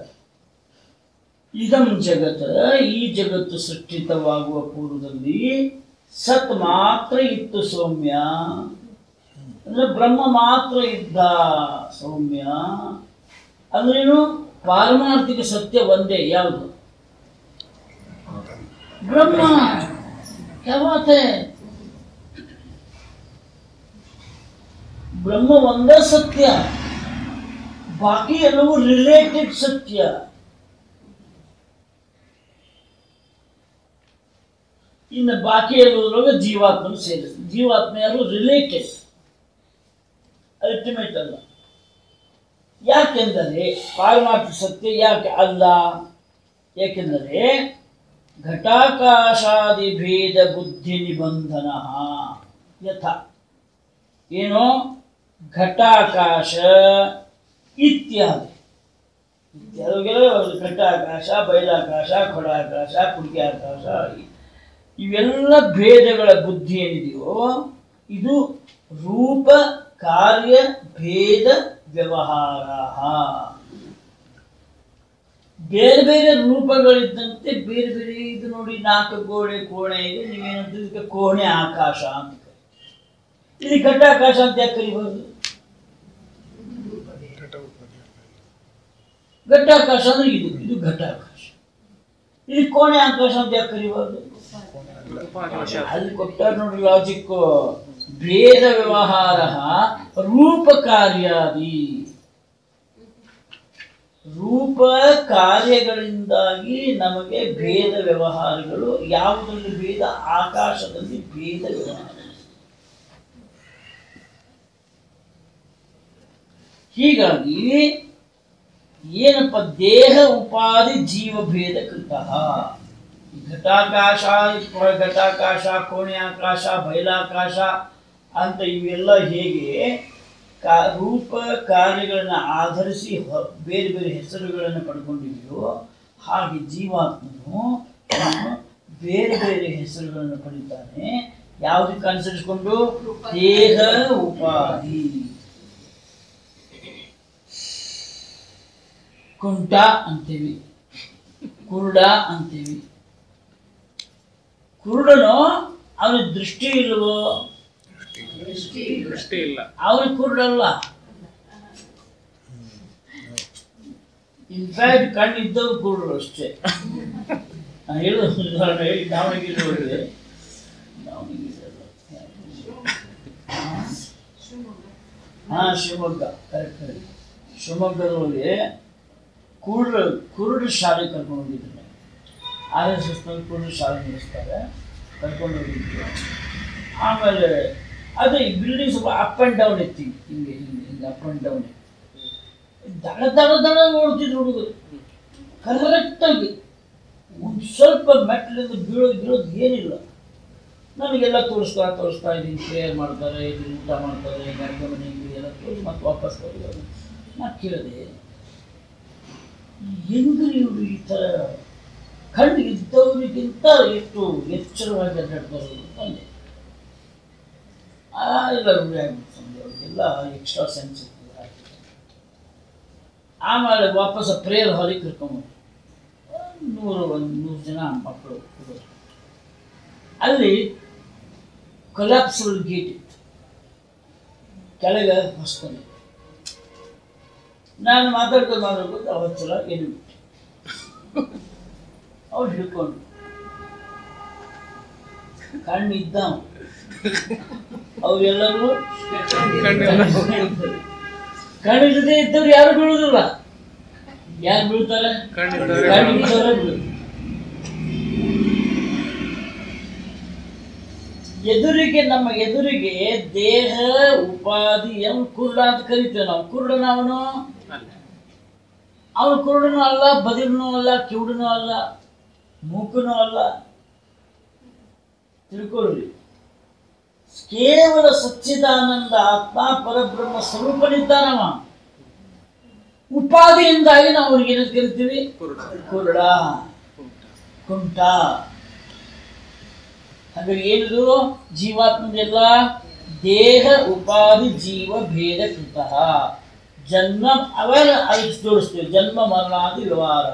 ಇದಂ ಜಗತ್ ಈ ಜಗತ್ತು ಸೃಷ್ಟಿತವಾಗುವ ಪೂರ್ವದಲ್ಲಿ ಸತ್ ಮಾತ್ರ ಇತ್ತು ಸೌಮ್ಯ ಅಂದ್ರೆ ಬ್ರಹ್ಮ ಮಾತ್ರ ಇದ್ದ ಸೌಮ್ಯ ಅಂದ್ರೇನು ಪಾರಮಾರ್ಥಿಕ ಸತ್ಯ ಒಂದೇ ಯಾವುದು ಬ್ರಹ್ಮ क्या बात है ಬ್ರಹ್ಮ ಒಂದೇ ಸತ್ಯ ಬಾಕಿ ಎಲ್ಲವೂ ರಿಲೇಟೆಡ್ ಸತ್ಯ ಇನ್ನು ಬಾಕಿ ಇರುವುದ್ರೊಳಗೆ ಜೀವಾತ್ಮನ ಸೇರಿಸಿ ಜೀವಾತ್ಮ ಯಾರು ರಿಲೇಟೆಡ್ ಅಲ್ಟಿಮೇಟ್ ಅಲ್ಲ ಯಾಕೆಂದರೆ ಪಾರಮಾರ್ಥಿಕ ಸತ್ಯ ಯಾಕೆ ಅಲ್ಲ ಏಕೆಂದರೆ ಘಟಾಕಾಶಾದಿ ಭೇದ ಬುದ್ಧಿ ನಿಬಂಧನ ಯಥ ಏನು ಘಟಾಕಾಶ ಇತ್ಯಾದಿ ಇತ್ಯಾದಿಗೆಲ್ಲ ಒಂದು ಘಟಾಕಾಶ ಬಯಲಾಕಾಶ ಕೊಡಾಕಾಶ ಕುಡಿಕೆ ಆಕಾಶ ಇವೆಲ್ಲ ಭೇದಗಳ ಬುದ್ಧಿ ಏನಿದೆಯೋ ಇದು ರೂಪ ಕಾರ್ಯ ಭೇದ ವ್ಯವಹಾರ ಬೇರೆ ಬೇರೆ ರೂಪಗಳಿದ್ದಂತೆ ಬೇರೆ ಬೇರೆ ಇದು ನೋಡಿ ನಾಲ್ಕು ಗೋಡೆ ಕೋಣೆ ಇದೆ ನೀವೇನಂತ ಇದಕ್ಕೆ ಕೋಣೆ ಆಕಾಶ ಅಂತ ಕರೀತೀರಿ. ಇಲ್ಲಿ ಘಟಾಕಾಶ ಅಂತ ಯಾಕೆ ಕರಿಬಹುದು ಘಟಾಕಾಶ ಅಂದ್ರೆ ಇದು ಇದು ಘಟಾಕಾಶ ಇಲ್ಲಿ ಕೋಣೆ ಆಕಾಶ ಅಂತ ಯಾಕೆ ಕರಿಬಹುದು ಅಲ್ಲಿ ಕೊಟ್ಟ ನೋಡಿ ಲಾಜಿಕ್ ಭೇದ ವ್ಯವಹಾರ ರೂಪ ಕಾರ್ಯಾದಿ ರೂಪ ಕಾರ್ಯಗಳಿಂದಾಗಿ ನಮಗೆ ಭೇದ ವ್ಯವಹಾರಗಳು ಯಾವುದರಲ್ಲಿ ಭೇದ ಆಕಾಶದಲ್ಲಿ ಭೇದ ವ್ಯವಹಾರ ಹೀಗಾಗಿ ಏನಪ್ಪ ದೇಹ ಉಪಾಧಿ ಜೀವಭೇದ ಕೃತ ಈ ಘಟಾಕಾಶ ಈ ಕೊ- ಘಟಾಕಾಶ ಕೋಣೆ ಆಕಾಶ ಬಯಲಾಕಾಶ ಅಂತ ಇವೆಲ್ಲ ಹೇಗೆ ಕಾ ರೂಪ ಕಾರ್ಯಗಳನ್ನು ಆಧರಿಸಿ ಹೊ- ಬೇರೆ ಬೇರೆ ಹೆಸರುಗಳನ್ನು ಪಡ್ಕೊಂಡಿದೆಯೋ ಹಾಗೆ ಜೀವಾತ್ಮನು ಅವನು ಬೇರೆ ಬೇರೆ ಹೆಸರುಗಳನ್ನು ಪಡಿತಾನೆ ಯಾವುದಕ್ಕೆ ಅನುಸರಿಸಿಕೊಂಡು ದೇಹ ಉಪಾಧಿ ಕುಂಟ ಅಂತೀವಿ ಕುರುಡ ಅಂತೀವಿ ಕುರುಡನು ಅವನ ದೃಷ್ಟಿ ಇಲ್ವೋ ದೃಷ್ಟಿ ಇಲ್ಲ ಅವನ ಕುರುಡಲ್ಲ ಇನ್ಫ್ಯಾಕ್ಟ್ ಕಣ್ಣಿದ್ದವು ಕುರುಡರು ಅಷ್ಟೇ ನಾನು ಹೇಳೋದು ಉದಾಹರಣೆ ಹೇಳಿ ದಾವಣಗೆರೆ ಹೋಗಿದೆ ದಾವಣಗೆರೆ ಅಲ್ಲ. ಹಾ ಶಿವಮೊಗ್ಗ ಕರೆಕ್ಟ್ ಕರೆಕ್ಟ್ ಶಿವಮೊಗ್ಗದೊಳಗೆ ಕುರುಡ ಕುರುಡ ಶಾಲೆ ಕರ್ಕೊಂಡು ಹೋಗಿದ್ರು ಆರ್ ಎಸ್ ಎಸ್ನಲ್ಲಿ ಕುರುಡ ಶಾಲೆ ನಡೆಸ್ತಾರೆ ಕರ್ಕೊಂಡು ಹೋಗಿದ್ರು ಆಮೇಲೆ ಅದೇ ಈ ಬಿಲ್ಡಿಂಗ್ ಸ್ವಲ್ಪ ಅಪ್ ಆ್ಯಂಡ್ ಡೌನ್ ಇತ್ತು ಹಿಂಗೆ ಹಿಂಗೆ ಹಿಂಗೆ ಹಿಂಗೆ ಅಪ್ ಆ್ಯಂಡ್ ಡೌನ್ ದಡ ದಡ ದಡ ನೋಡ್ತಿದ್ರು ಹುಡುಗರು ಕರೆಕ್ಟಾಗಿ ಒಂದು ಸ್ವಲ್ಪ ಮೆಟ್ಲಿಂದ ಬೀಳೋದು ಬೀಳೋದು ಏನಿಲ್ಲ ನನಗೆಲ್ಲ ತೋರಿಸ್ತಾ ತೋರಿಸ್ತಾ ಇದ್ದೀನಿ ಪ್ರೇಯರ್ ಮಾಡ್ತಾರೆ ಇಲ್ಲಿ ಊಟ ಮಾಡ್ತಾರೆ ಗಂಗೆ ಮನೆಗೆ ಎಲ್ಲ ತೋರಿಸಿ ಮತ್ತೆ ವಾಪಸ್ ಹೋಗಿದ್ದಾರೆ ನಾ ಕೇಳಿದೆ ಹೆಂಗ್ರಿ ಇವರು ಈ ಥರ ಕಣ್ಣು ಇದ್ದವರಿಗಿಂತ ಎಷ್ಟು ಎಚ್ಚರವಾಗಿ ಅಡ್ಡಾಡ್ತಾರೆ ಇವ್ರು ಅಂದೆ ಆ, ಇಲ್ಲ ರೂಢಿ ಆಗ್ಬಿಡ್ತು ನಮ್ಗೆ ಅವ್ರಿಗೆಲ್ಲ ಎಕ್ಸ್ಟ್ರಾ ಸೆನ್ಸ್ ಇರ್ತದೆ ಹಾಗೆ. ಆಮೇಲೆ ವಾಪಸ್ ಪ್ರೇಯರ್ ಹಾಲಿಗೆ ಕರ್ಕೊಂಬಂದು ನೂರು ಒಂದು ನೂರು ಜನ ಮಕ್ಕಳು ಹುಡುಗರು ಅಲ್ಲಿ ಕೊಲಾಪ್ಸಬಲ್ ಗೇಟ್ ಇತ್ತು ಕೆಳಗೆ ಹೊಸ್ತನೆ ನಾನು ಮಾತಾಡ್ಕೊಂಡು ಮಾತಾಡ್ಕೊಂಡು ಅವತ್ತು ಸಲ ಏನು ಬಿಟ್ಟೆ ಅವ್ರು ಹಿಡ್ಕೊಂಡು ಕಣ್ಣಿದ್ದ ಅವರೆಲ್ಲರೂ ಕಣ್ಣಿಲ್ಲದೆ ಇದ್ದವ್ರು ಯಾರು ಬೀಳುದಿಲ್ಲ ಯಾರು ಬೀಳ್ತಾರೆ ಕಣ್ಣಿದ್ದವ್ರೆ ಕಣ್ಣಿದ್ದವರೇ ಬೀಳುದು ಎದುರಿಗೆ ನಮ್ಮ ಎದುರಿಗೆ ದೇಹ ಉಪಾಧಿ ಅವನು ಕುರುಡ ಅಂತ ಕರಿತೇವೆ ನಾವು ಕುರುಡನ ಅವನು ಅವನು ಕುರುಡನೂ ಅಲ್ಲ ಬದಿರನೂ ಅಲ್ಲ ಕಿವುಡನೂ ಅಲ್ಲ ಮೂಕನೂ ಅಲ್ಲ ತಿಳ್ಕೊಳ್ಳಿ ಕೇವಲ ಸಚ್ಚಿದಾನಂದ ಆತ್ಮ ಪರಬ್ರಹ್ಮ ಸ್ವರೂಪನಿದ್ದಾನವ ಉಪಾಧಿಯಿಂದಾಗಿ ನಾವು ಅವ್ರಿಗೆ ಏನಂತ ಕರಿತೀವಿ ಕುರುಡ ಕುಂಟ ಹಾಗಾಗಿ ಏನಿದು ಜೀವಾತ್ಮದೆಲ್ಲ ದೇಹ ಉಪಾಧಿ ಜೀವ ಭೇದ ಕೃತ ಜನ್ಮ ಅವೆಲ್ಲ ಅದಕ್ಕೆ ಜೋಡಿಸ್ತೀವಿ ಜನ್ಮ ಮರಣಾದಿ ವ್ಯವಹಾರ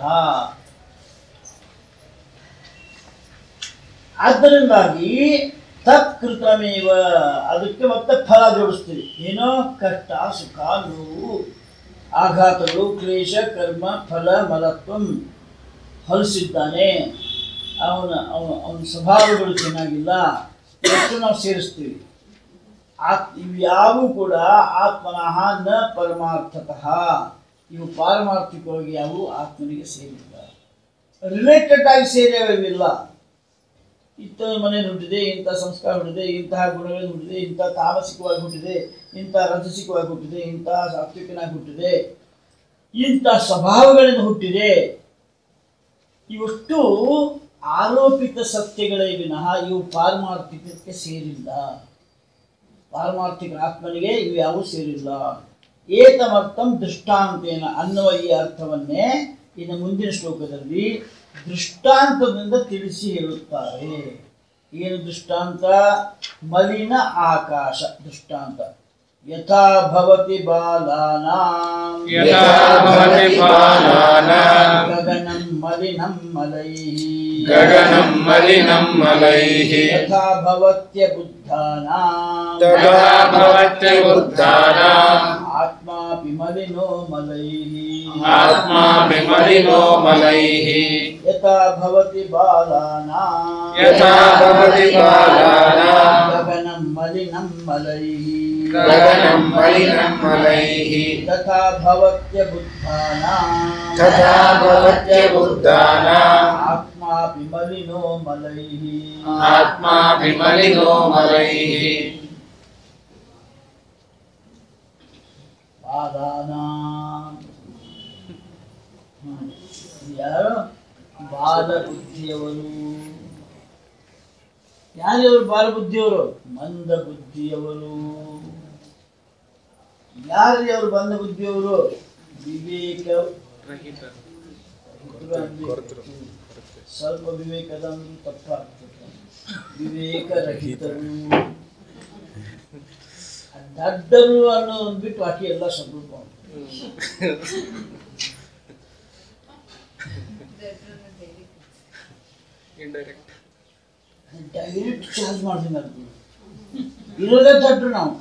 ಆದ್ದರಿಂದಾಗಿ ತತ್ಕೃತಮೇವ ಅದಕ್ಕೆ ಮತ್ತೆ ಫಲ ಜೋಡಿಸ್ತೀವಿ ಏನೋ ಕಷ್ಟ ಸುಖ ನೋವು ಆಘಾತಗಳು ಕ್ಲೇಶ ಕರ್ಮ ಫಲ ಮಲತ್ವಂ ಹೊಲಿಸಿದ್ದಾನೆ ಅವನ ಅವನ ಅವನ ಸ್ವಭಾವಗಳು ಚೆನ್ನಾಗಿಲ್ಲ ಎಷ್ಟು ನಾವು ಸೇರಿಸ್ತೀವಿ ಆತ್ ಇವ್ಯಾವು ಕೂಡ ಆತ್ಮನಃ ನ ಪರಮಾರ್ಥತಃ ಇವು ಪಾರಮಾರ್ಥಿಕವಾಗಿ ಯಾವುವು ಆತ್ಮನಿಗೆ ಸೇರಿಲ್ಲ ರಿಲೇಟೆಡ್ ಆಗಿ ಸೇರಿಯವಿಲ್ಲ ಇಂಥ ಮನೆ ಹುಟ್ಟಿದೆ ಇಂಥ ಸಂಸ್ಕಾರ ಹುಟ್ಟಿದೆ ಇಂತಹ ಗುಣಗಳು ಹುಟ್ಟಿದೆ ಇಂಥ ತಾಮಸಿಕವಾಗಿ ಹುಟ್ಟಿದೆ ಇಂಥ ರಜಸಿಕವಾಗಿ ಹುಟ್ಟಿದೆ ಇಂಥ ಸಾತ್ವಿಕನಾಗಿ ಹುಟ್ಟಿದೆ ಇಂಥ ಸ್ವಭಾವಗಳಿಂದ ಹುಟ್ಟಿದೆ ಇವಷ್ಟು ಆರೋಪಿತ ಸತ್ಯಗಳೇ ವಿನಃ ಇವು ಪಾರಮಾರ್ಥಿಕಕ್ಕೆ ಸೇರಿಲ್ಲ ಪಾರಮಾರ್ಥಿಕ ಆತ್ಮನಿಗೆ ಇವು ಯಾವೂ ಸೇರಿಲ್ಲ ಏತಮರ್ಥಂ ದೃಷ್ಟಾಂತೇನ ಅನ್ನುವ ಈ ಅರ್ಥವನ್ನೇ ಇನ್ನು ಮುಂದಿನ ಶ್ಲೋಕದಲ್ಲಿ ದೃಷ್ಟಾಂತದಿಂದ ತಿಳಿಸಿ ಹೇಳುತ್ತಾರೆ ಏನು ದೃಷ್ಟಾಂತ ಮಲಿನ ಆಕಾಶ ದೃಷ್ಟಾಂತ ಯಥಾ ಭವತಿ ಬಾಲಾನಾಂ ಯಥಾ ಭವತಿ ಬಾಲಾನಾಂ ಗಗನಂ ಮಲಿನಂ ಮಲೈಃ ಗಗನಂ ಮಲಿನಂ ಮಲೈಃ ಯಥಾ ಭವತ್ಯ ಬುದ್ಧಾನಾಂ ತಥಾ ಭವತ್ಯ ಬುದ್ಧಾನಾಂ ಆತ್ಮಾಪಿ ಮಲಿನೋ ಮಲೈಃ ಆತ್ಮಾ ವಿಮಲಿನೋ ಮಲೈಃ ಯಥಾ ಭವತಿ ಬಾಲಾನಾಂ ಯಥಾ ಭವತಿ ಬಾಲಾನಾಂ ಗಗನಂ ಮಲಿನಂ ಮಲೈಃ ಗಗನಂ ಮಲಿನಂ ಮಲೈಃ ತಥಾ ಭವತ್ಯ ಬುದ್ಧಾನಾಂ ತಥಾ ಭವತ್ಯ ಬುದ್ಧಾನಾಂ ಆತ್ಮಾಪಿ ಮಲಿನೋ ಮಲೈಃ ಆತ್ಮಾ ವಿಮಲಿನೋ ಮಲೈಃ ಬಾಲಾನಾಂ ಹ್ಮ್. ಯಾರು ಬಾಲ ಬುದ್ಧಿಯವರು ಯಾರ್ಯವರು ಬಾಲ ಬುದ್ಧಿಯವರು ಮಂದ ಬುದ್ಧಿಯವರು ಯಾರು ಅವರು ಮಂದ ಬುದ್ಧಿಯವರು ವಿವೇಕ ಸ್ವಲ್ಪ ವಿವೇಕದ ಒಂದು ತಪ್ಪಾಗ್ತದೆ ವಿವೇಕ ರಹಿತರು ದಡ್ಡರು ಅನ್ನೋದನ್ನ ಬಿಟ್ಟು ಬಾಕಿ ಎಲ್ಲ ಸ್ವಲ್ಪ ಡೈರೆಕ್ಟ್ ಚಾರ್ಜ್ ಮಾಡ್ತೀನಿ ಅದು ಇರೋದೇ ದಡ್ಡರು ನಾವು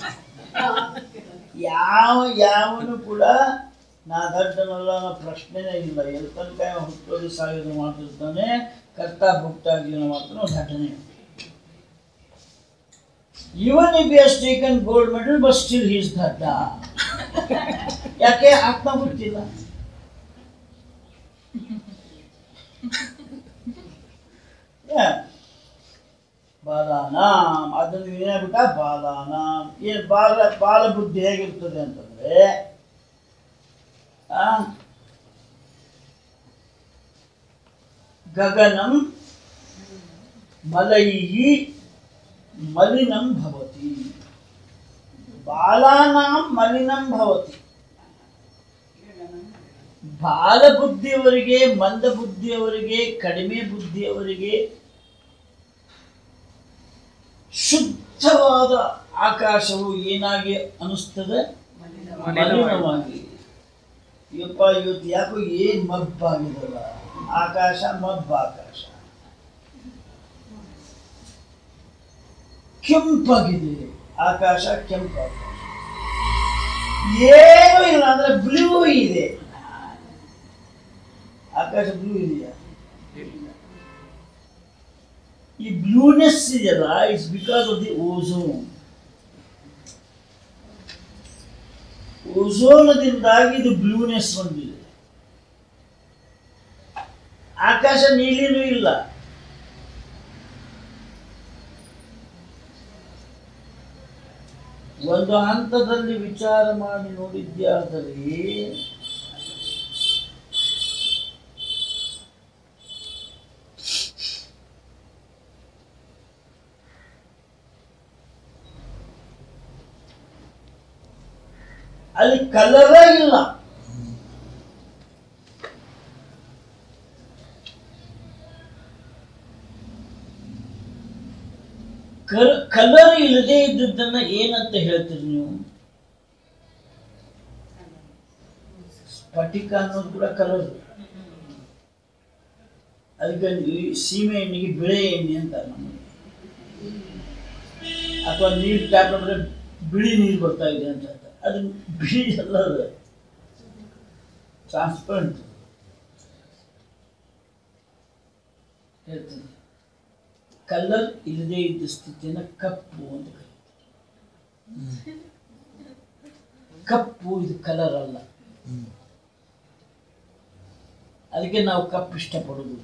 ಯಾವ ಯಾವನು ಕೂಡ ನಾ ದಡ್ಡನಲ್ಲ ಅನ್ನೋ ಪ್ರಶ್ನೆನೇ ಇಲ್ಲ ಎಲ್ಲಿ ತನಕ ಇವ ಹುಟ್ಟೋದು ಸಾಯೋದು ಮಾಡ್ತಿರ್ತಾನೆ ಕರ್ತ ಭುಕ್ತ ಜೀವನ ಮಾಡ್ತಾನೆ ಅವ್ನು ದಡ್ಡನೇ even if has taken gold medal but still he's ದಡ್ಡ ಯಾಕೆ ಆತ್ಮ ಗೊತ್ತಿಲ್ಲ Yeah. ಬಾಲಾನಾಂ ಅದನ್ನು ಏನಾಗ್ಬಿಟ್ಟ ಬಾಲಾನಾಂ ಏನು ಬಾಲ ಬಾಲ ಬುದ್ಧಿ ಹೇಗಿರ್ತದೆ ಅಂತಂದ್ರೆ ಆ, ಗಗನಂ ಮಲೈಹಿ ಮಲಿನಂ ಭವತಿ ಬಾಲಾನಾಂ ಮಲಿನಂ ಭವತಿ ಬಾಲ ಬುದ್ಧಿಯವರಿಗೆ ಮಂದ ಬುದ್ಧಿಯವರಿಗೆ ಕಡಿಮೆ ಬುದ್ಧಿಯವರಿಗೆ ಶುದ್ಧವಾದ ಆಕಾಶವು ಏನಾಗಿ ಅನಿಸ್ತದೆ ಮಲಿನವಾಗಿ ಯಪ್ಪ ಇವತ್ತು ಯಾಕೋ ಏನ್ ಮಬ್ಬಾಗಿದಲ್ಲ ಆಕಾಶ ಮಬ್ಬ ಆಕಾಶ ಕೆಂಪಾಗಿದೆ ಆಕಾಶ ಕೆಂಪು ಆಕಾಶ ಏನೂ ಇಲ್ಲ ಅಂದ್ರೆ ಬ್ಲೂ ಇದೆ ಆಕಾಶ ಬ್ಲೂ ಇದೆಯಾ ಈ ಬ್ಲೂನೆಸ್ ಇದೆಯಲ್ಲ it's because of the ozone ಓಝೋನದಿಂದಾಗಿ ಇದು ಬ್ಲೂನೆಸ್ ಬಂದಿದೆ ಆಕಾಶ ನೀಲಿನೂ ಇಲ್ಲ ಒಂದು ಹಂತದಲ್ಲಿ ವಿಚಾರ ಮಾಡಿ ನೋಡಿದ್ಯಾದರೆ ಅಲ್ಲಿ ಕಲರೇ ಇಲ್ಲ ಕಲರ್ ಇಲ್ಲದೆ ಇದ್ದದ್ದನ್ನ ಏನಂತ ಹೇಳ್ತೀರಿ ನೀವು ಸ್ಫಟಿಕ ಅನ್ನೋದು ಕೂಡ ಕಲರ್ ಅದಕ್ಕೆ ಈ ಸೀಮೆ ಎಣ್ಣೆಗೆ ಬಿಳೆ ಎಣ್ಣೆ ಅಂತ ನಮಗೆ ಅಥವಾ ನೀರು ಟ್ಯಾಪ್ ಮಾಡಿದ್ರೆ ಬಿಳಿ ನೀರು ಬರ್ತಾ ಇದೆ ಅಂತ ಹೇಳ್ತಾರೆ. ಅದು ಬಿಳಿ ಅಲ್ಲ ಅದು ಟ್ರಾನ್ಸ್ಪರೆಂಟ್ ಹೇಳ್ತೀನಿ ಕಲರ್ ಇಲ್ಲದೆ ಇದ್ದ ಸ್ಥಿತಿಯನ್ನು ಕಪ್ಪು ಅಂತ ಕರೀತಾರೆ ಕಪ್ಪು ಇದು ಕಲರ್ ಅಲ್ಲ ಅದಕ್ಕೆ ನಾವು ಕಪ್ಪು ಇಷ್ಟಪಡೋದು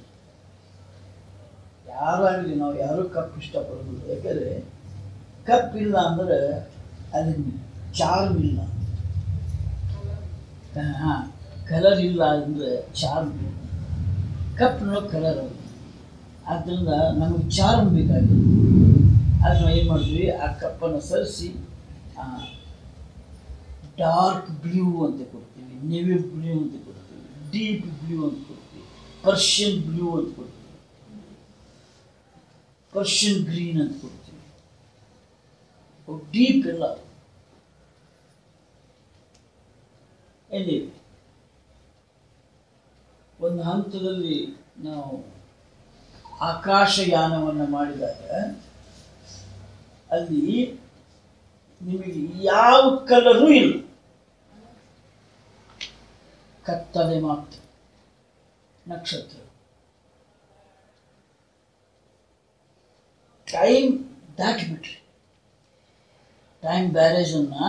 ಯಾರು ಆಗಲಿ ನಾವು ಯಾರು ಕಪ್ಪು ಇಷ್ಟಪಡೋದು ಯಾಕಂದರೆ ಕಪ್ಪಿಲ್ಲ ಅಂದರೆ ಅದು ಚಾರ್ಮ್ ಇಲ್ಲ ಹಾಂ ಕಲರ್ ಇಲ್ಲ ಅಂದರೆ ಚಾರ್ಮ್ ಇಲ್ಲ ಕಪ್ಪಿನ ಕಲರ್ ಅದು ಆದ್ದರಿಂದ ನಮಗೆ ಚಾರ್ಮ್ ಬೇಕಾಗಿದೆ ಅದನ್ನ ಏನು ಮಾಡಿದ್ವಿ ಆ ಕಪ್ಪನ್ನು ಸರಿಸಿ ಡಾರ್ಕ್ ಬ್ಲೂ ಅಂತ ಕೊಡ್ತೀವಿ ನೆವಿ ಬ್ಲೂ ಅಂತ ಕೊಡ್ತೀವಿ ಡೀಪ್ ಬ್ಲೂ ಅಂತ ಕೊಡ್ತೀವಿ ಪರ್ಷಿಯನ್ ಬ್ಲೂ ಅಂತ ಕೊಡ್ತೀವಿ ಪರ್ಷಿಯನ್ ಗ್ರೀನ್ ಅಂತ ಕೊಡ್ತೀವಿ ಡೀಪ್ ಎಲ್ಲ ಎಲ್ಲಿ ಒಂದು ಹಂತದಲ್ಲಿ ನಾವು ಆಕಾಶಯಾನವನ್ನು ಮಾಡಿದಾಗ ಅಲ್ಲಿ ನಿಮಗೆ ಯಾವ ಕಲರು ಇಲ್ಲ ಕತ್ತಲೆ ಮಾತ್ರ ನಕ್ಷತ್ರ ಟೈಮ್ ದಾಟಿಬಿಟ್ರಿ ಟೈಮ್ ಬ್ಯಾರೇಜನ್ನು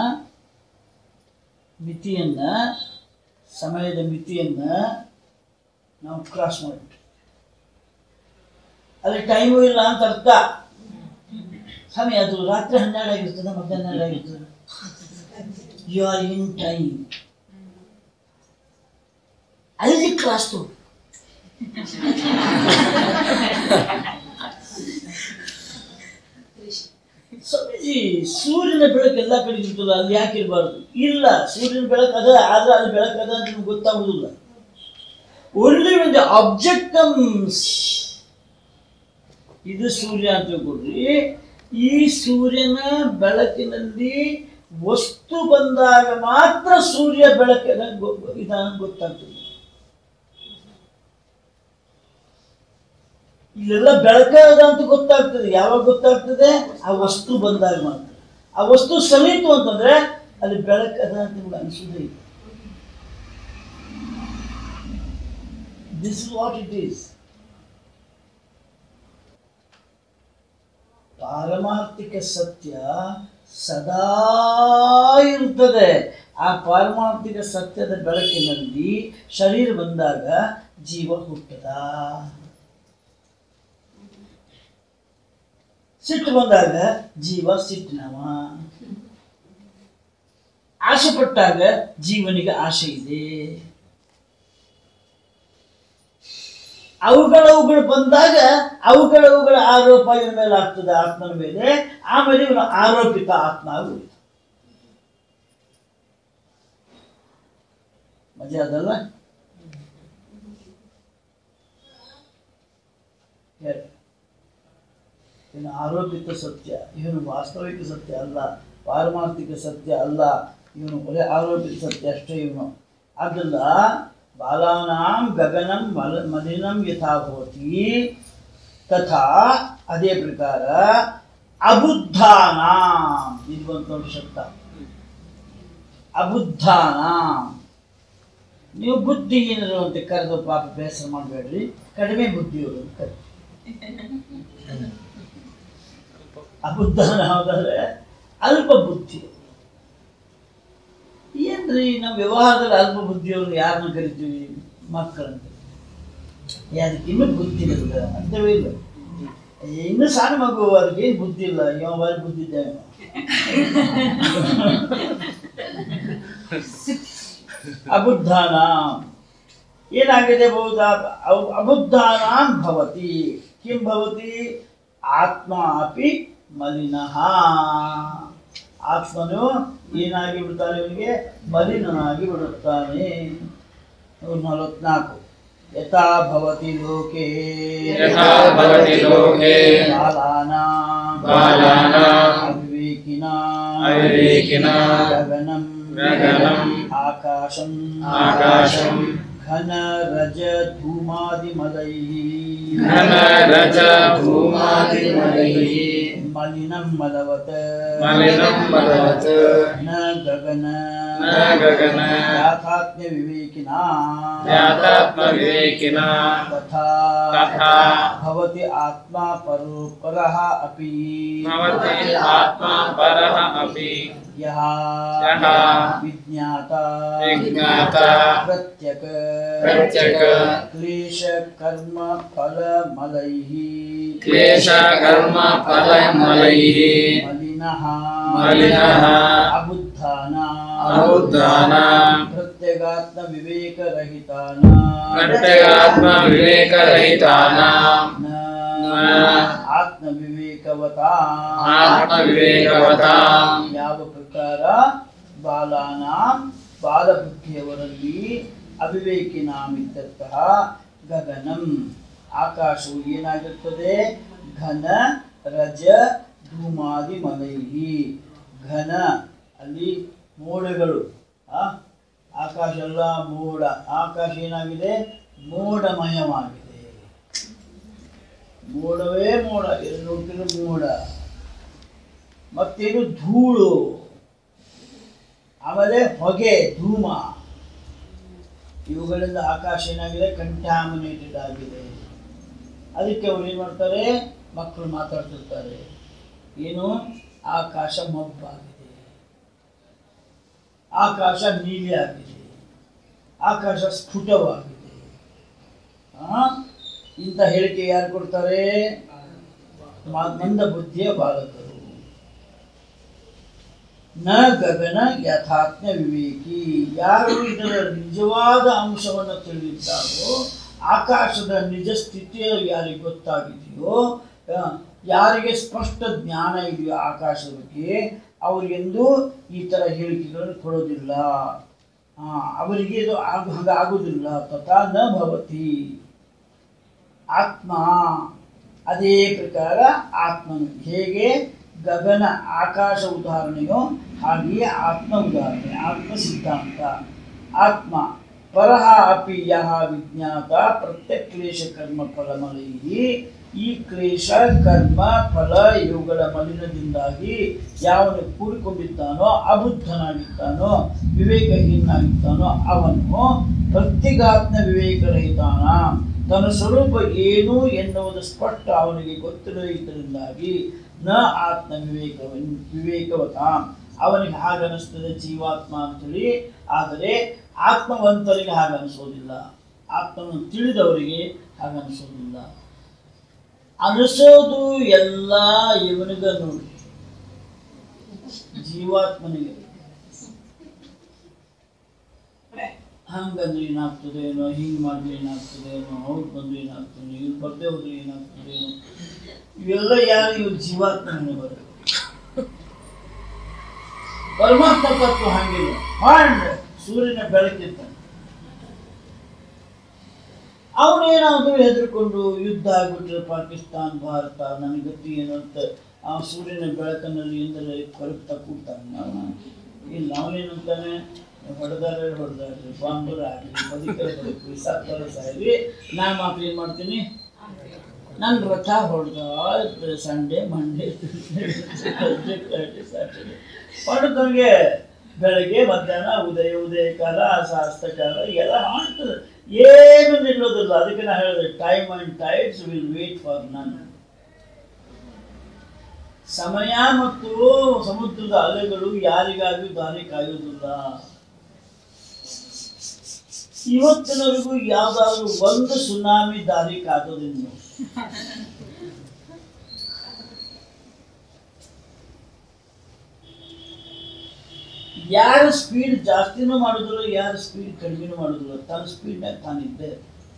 ಮಿತಿಯನ್ನು ಸಮಯದ ಮಿತಿಯನ್ನು ನಾವು ಕ್ರಾಸ್ ಮಾಡಿಬಿಟ್ರಿ ಅಲ್ಲಿ ಟೈಮು ಇಲ್ಲ ಅಂತ ಅರ್ಥ ಸಮಯ ಅದು ರಾತ್ರಿ ಹನ್ನೆರಡು ಆಗಿರ್ತದೆ ಮಧ್ಯಾಹ್ನ ಹನ್ನೆರಡು ಆಗಿರ್ತದೆ ಯು ಆರ್ ಇನ್ ಟೈಮ್ ಅಲ್ಲಿ ಕ್ಲಾಸ್ ತೋ ಸ್ವಾಮೀಜಿ ಸೂರ್ಯನ ಬೆಳಕು ಎಲ್ಲ ಕಡೆ ಇರ್ತದೆ ಅಲ್ಲಿ ಯಾಕೆ ಇರಬಾರ್ದು ಇಲ್ಲ ಸೂರ್ಯನ ಬೆಳಕು ಅದ ಆದ್ರೆ ಅಲ್ಲಿ ಬೆಳಕು ಅದ ಅಂತ ನಿಮ್ಗೆ ಗೊತ್ತಾಗುದಿಲ್ಲ ಓನ್ಲಿ ಒಂದು ಆಬ್ಜೆಕ್ಟ್ ಕಮ್ಸ್ ಇದು ಸೂರ್ಯ ಅಂತ ತಿಳ್ಕೊಡ್ರಿ ಈ ಸೂರ್ಯನ ಬೆಳಕಿನಲ್ಲಿ ವಸ್ತು ಬಂದಾಗ ಮಾತ್ರ ಸೂರ್ಯ ಬೆಳಕಿನ ಗೊ- ವಿಧಾನ ಗೊತ್ತಾಗ್ತದೆ ಇಲ್ಲೆಲ್ಲ ಬೆಳಕಾದ ಅಂತ ಗೊತ್ತಾಗ್ತದೆ ಯಾವಾಗ ಗೊತ್ತಾಗ್ತದೆ ಆ ವಸ್ತು ಬಂದಾಗ ಮಾತ್ರ ಆ ವಸ್ತು ಸಲೀತು ಅಂತಂದ್ರೆ ಅಲ್ಲಿ ಬೆಳಕದ ಅಂತ ನಿಮ್ಗೆ ಅನಿಸೋದೇ ಇಲ್ಲ this is what it is ಪಾರಮಾರ್ಥಿಕ ಸತ್ಯ ಸದಾ ಇರುತ್ತದೆ ಆ ಪಾರಮಾರ್ಥಿಕ ಸತ್ಯದ ಬೆಳಕಿನಲ್ಲಿ ಶರೀರ ಬಂದಾಗ ಜೀವ ಹುಟ್ಟದ ಸಿಟ್ಟು ಬಂದಾಗ ಜೀವ ಸಿಟ್ಟಿನವ ಆಸೆ ಪಟ್ಟಾಗ ಜೀವನಿಗೆ ಆಸೆ ಇದೆ ಅವುಗಳವುಗಳು ಬಂದಾಗ ಅವುಗಳವುಗಳ ಆರೋಪ ಇವನ ಮೇಲೆ ಆಗ್ತದೆ ಆತ್ಮನ ಮೇಲೆ ಆಮೇಲೆ ಇವನು ಆರೋಪಿತ ಆತ್ಮ ಆಗುವುದು ಮಜಾ ಅದಲ್ಲ ಹೇಳಿ ಇವನು ಆರೋಪಿತ ಸತ್ಯ ಇವನು ವಾಸ್ತವಿಕ ಸತ್ಯ ಅಲ್ಲ ಪಾರಮಾರ್ಥಿಕ ಸತ್ಯ ಅಲ್ಲ ಇವನು ಒಳ್ಳೆ ಆರೋಪಿತ ಸತ್ಯ ಅಷ್ಟೇ ಇವನು ಆದ್ದರಿಂದ ಬಾಲಾನಾಂ ಗಗನಂ ಮಲ ಮಲಿನಂ ಯಥಾ ಭವತಿ ತಥಾ ಅದೇ ಪ್ರಕಾರ ಅಬುದ್ಧಾನಾಂ ಇದು ಬಂತು ನೋಡಿ ಶಬ್ದ ಅಬುದ್ಧಾನಾಂ ನೀವು ಬುದ್ಧಿಹೀನರು ಅಂತ ಕರೆದು ಪಾಪ ಬೇಸರ ಮಾಡಬೇಡ್ರಿ ಕಡಿಮೆ ಬುದ್ಧಿಯವರು ಅಂತ ಕರಿ ಅಬುದ್ಧಾನ ಹೌದಾದ್ರೆ ಅಲ್ಪ ಬುದ್ಧಿ ಏನ್ರಿ ನಾವು ವ್ಯವಹಾರದಲ್ಲಿ ಅಲ್ಪ ಬುದ್ಧಿಯವ್ರನ್ನ ಯಾರನ್ನ ಕರಿತೀವಿ ಮಕ್ಕಳಂತ ಅದಕ್ಕೆ ಇನ್ನೂ ಬುದ್ಧಿ ಇಲ್ಲ ಅಂತವೇ ಇಲ್ಲ ಇನ್ನು ಸಣ್ಣ ಮಗು ಅದಕ್ಕೆ ಏನು ಬುದ್ಧಿ ಇಲ್ಲ ಯಾವ ಬಾರಿ ಬುದ್ಧಿ ಇದ್ದಾವೆ ಅಬುದ್ಧಾನ ಏನಾಗಿದೆ ಬಹುದ ಅವ್- ಅಬುದ್ಧಾನಾಂ ಭವತಿ ಕಿಂ ಭವತಿ ಆತ್ಮ ಅಪಿ ಮಲಿನಃ ಆತ್ಮನು ಏನಾಗಿ ಬಿಡ್ತಾನೆ ಇವನಿಗೆ ಮಲಿನನಾಗಿ ಬಿಡುತ್ತಾನೆ ನೂರ ನಲವತ್ನಾಲ್ಕು ಯಥಾ ಭವತಿ ಲೋಕೆ ಯಥಾ ಭವತಿ ಲೋಕೆ ಬಾಲಾನಾಂ बालानाम् अविवेकिनाम् अविवेकिनाम् गगनं गगनम् आकाशम् आकाशम् घन रज धूमादिमलैः घनरज भूमादिमलैः मलिनं मलवत् मलिनं मलवत् न गगन न गगन याथात्म्यविवेकिना यातात्मविवेकिना तथा तथा भवति आत्मा परो परः अपि भवति आत्मा परः अपि यः यः विज्ञाता विज्ञाता प्रत्यक प्रत्यक क्लेश कर्म फलमलैः क्लेशकर्म फलमलैः मलिनः मलिनः अबुद्धानाम् अबुद्धानाम् प्रत्यगात्मविवेकरहितानाम् प्रत्यगात्मविवेकरहितानाम् न न आत्मविवेकवताम् आत्मविवेकवताम् ಯಾವ ಪ್ರಕಾರ ಬಾಲಾನಾಂ ಬಾಲಬುದ್ಧಿಯವರಲ್ಲಿ ಅವಿವೇಕಿನಾಮಿದ್ದಂತಹ ಗಗನಂ ಆಕಾಶವು ಏನಾಗಿರ್ತದೆ ಘನ ರಜ ಧೂಮಾದಿ ಮಲೈಹಿ ಘನ ಅಲ್ಲಿ ಮೋಡಗಳು ಆ ಆಕಾಶ ಎಲ್ಲ ಮೋಡ ಆಕಾಶ ಏನಾಗಿದೆ ಮೋಡಮಯವಾಗಿದೆ ಮೋಡವೇ ಮೋಡ ಎಲ್ಲಿ ನೋಡ್ತಿರೋ ಮೋಡ ಮತ್ತೇನು ಧೂಳು ಆಮೇಲೆ ಹೊಗೆ ಧೂಮ ಇವುಗಳಿಂದ ಆಕಾಶ ಏನಾಗಿದೆ ಕಂಟ್ಯಾಮಿನೇಟೆಡ್ ಆಗಿದೆ ಅದಕ್ಕೆ ಅವ್ರು ಏನು ಮಾಡ್ತಾರೆ ಮಕ್ಕಳು ಮಾತಾಡ್ತಿರ್ತಾರೆ ಏನು ಆಕಾಶ ಮಬ್ಬಾಗಿದೆ ಆಕಾಶ ನೀಲಿ ಆಗಿದೆ ಆಕಾಶ ಸ್ಫುಟವಾಗಿದೆ ಆ? ಇಂಥ ಹೇಳಿಕೆ ಯಾರು ಕೊಡ್ತಾರೆ ಮ- ಮಂದ ಬುದ್ಧಿಯ ಬಾಲಕರು ನ ಗಗನ ಯಥಾತ್ಮ ವಿವೇಕಿ ಯಾರು ಇದರ ನಿಜವಾದ ಅಂಶವನ್ನು ತಿಳಿದಿದ್ದಾರೋ ಆಕಾಶದ ನಿಜ ಸ್ಥಿತಿಯ ಯಾರಿಗೆ ಗೊತ್ತಾಗಿದೆಯೋ ಆ, ಯಾರಿಗೆ ಸ್ಪಷ್ಟ ಜ್ಞಾನ ಇದೆಯೋ ಆಕಾಶದ ಬಗ್ಗೆ ಅವರಿಗೆಂದೂ ಈ ಥರ ಹೇಳಿಕೆಗಳನ್ನು ಕೊಡೋದಿಲ್ಲ ಆ, ಅವರಿಗೆ ಇದು ಆಗ ಹಾಗಾಗುವುದಿಲ್ಲ ತಥಾ ನ ಭವತಿ ಆತ್ಮ ಅದೇ ಪ್ರಕಾರ ಆತ್ಮನು ಹೇಗೆ ಗಗನ ಆಕಾಶ ಉದಾಹರಣೆಯೋ ಹಾಗೆಯೇ ಆತ್ಮ ಉದಾಹರಣೆ ಆತ್ಮ ಸಿದ್ಧಾಂತ ಆತ್ಮ ಪರಹ ಅಪಿ ಯಹ ವಿಜ್ಞಾತ ಪ್ರತ್ಯಕ್ಲೇಶ ಕರ್ಮ ಫಲಮಲೈಹಿ ಈ ಕ್ಲೇಶ ಕರ್ಮ ಫಲ ಇವುಗಳ ಮಲಿನದಿಂದಾಗಿ ಯಾವನು ಕೂಡಿಕೊಂಡಿದ್ದಾನೋ ಅಬುದ್ಧನಾಗಿದ್ದಾನೋ ವಿವೇಕಹೀನಾಗಿದ್ದಾನೋ ಅವನು ಪ್ರತ್ಯಗಾತ್ಮ ವಿವೇಕರಹಿತಾನ ತನ್ನ ಸ್ವರೂಪ ಏನು ಎನ್ನುವುದು ಸ್ಪಷ್ಟ ಅವನಿಗೆ ಗೊತ್ತಿರದಿದ್ದರಿಂದಾಗಿ ನ ಆತ್ಮ ವಿವೇಕ ವಿವೇಕವತ ಅವನಿಗೆ ಹಾಗನಿಸ್ತದೆ ಜೀವಾತ್ಮ ಅಂತೇಳಿ ಆದರೆ ಆತ್ಮವಂತರಿಗೆ ಹಾಗನಿಸೋದಿಲ್ಲ ಆತ್ಮವನ್ನು ತಿಳಿದವರಿಗೆ ಹಾಗನಿಸೋದಿಲ್ಲ ಅನಿಸೋದು ಎಲ್ಲ ಇವನಿಗ ನೋಡಿ ಜೀವಾತ್ಮನಿಗೆ ಹಂಗಂದ್ರೆ ಏನಾಗ್ತದೆ ಏನೋ ಹಿಂಗೆ ಮಾಡಿದ್ರೆ ಏನಾಗ್ತದೆ ಏನೋ ಅವ್ರು ಬಂದ್ರೆ ಏನಾಗ್ತದೆ ಇವ್ರು ಬರ್ದೇ ಹೋದ್ರೆ ಏನಾಗ್ತದೆ ಏನೋ ಇವೆಲ್ಲ ಯಾರು ಇವ್ರು ಜೀವಾತ್ಮನೇ ಬರೋದು ಪರಮಾತ್ಮ ತತ್ವ ಹಂಗಿಲ್ಲ ಹಾಂಡ್ ಸೂರ್ಯನ ಬೆಳಕಿರ್ತಾನೆ ಅವನೇನಾದರೂ ಹೆದರ್ಕೊಂಡು ಯುದ್ಧ ಆಗ್ಬಿಟ್ರೆ ಪಾಕಿಸ್ತಾನ್ ಭಾರತ ನನ್ನ ಗತಿ ಏನು ಅಂತ ಆ ಸೂರ್ಯನ ಬೆಳಕನಲ್ಲಿ ಎಂದರೆ ಕೊರಗ್ತಾ ಕೂಡ್ತಾನೆ ಅವನು ಇಲ್ಲ ಅವನೇನಂತಾನೆ ಹೊಡೆದಾರೆ ಹೊಡೆದಾಡ್ರಿ ಬಾಂಬರ್ ಆಗಲಿ ಬದುಕರೆ ಬದುಕು ಸತ್ತರ ಸಾಯ್ರಿ ನಾ ಮಾತ್ರ ಏನು ಮಾಡ್ತೀನಿ ನನ್ನ ರಥ ಹೊಡೆದ ಸಂಡೇ ಮಂಡೇ ಸ್ಯಾಟರ್ಡೆ ಹೊಡೆದವ್ರಿಗೆ ಬೆಳಗ್ಗೆ ಮಧ್ಯಾಹ್ನ ಉದಯ ಉದಯ ಕಾಲ ಅಸ್ತ ಕಾಲ ಎಲ್ಲ ಮಾಡ್ತದೆ ಏನು ನಿಲ್ಲೋದಿಲ್ಲ ಅದಕ್ಕೆ ನಾ ಹೇಳಿದೆ time and tides will wait for none ಸಮಯ ಮತ್ತು ಸಮುದ್ರದ ಅಲೆಗಳು ಯಾರಿಗಾಗಿಯೂ ದಾರಿ ಕಾಯುವುದಿಲ್ಲ ಇವತ್ತಿನವರೆಗೂ ಯಾವ್ದಾದ್ರು ಒಂದು ಸುನಾಮಿ ದಾರಿ ಕಾಗೋದಿಲ್ಲ ಯಾರು ಸ್ಪೀಡ್ ಜಾಸ್ತಿನೂ ಮಾಡೋದಿಲ್ಲ ಯಾರು ಸ್ಪೀಡ್ ಕಡಿಮೆನೂ ಮಾಡೋದಿಲ್ಲ ತನ್ನ ಸ್ಪೀಡ್ನಾಗ ತಾನಿದ್ದೆ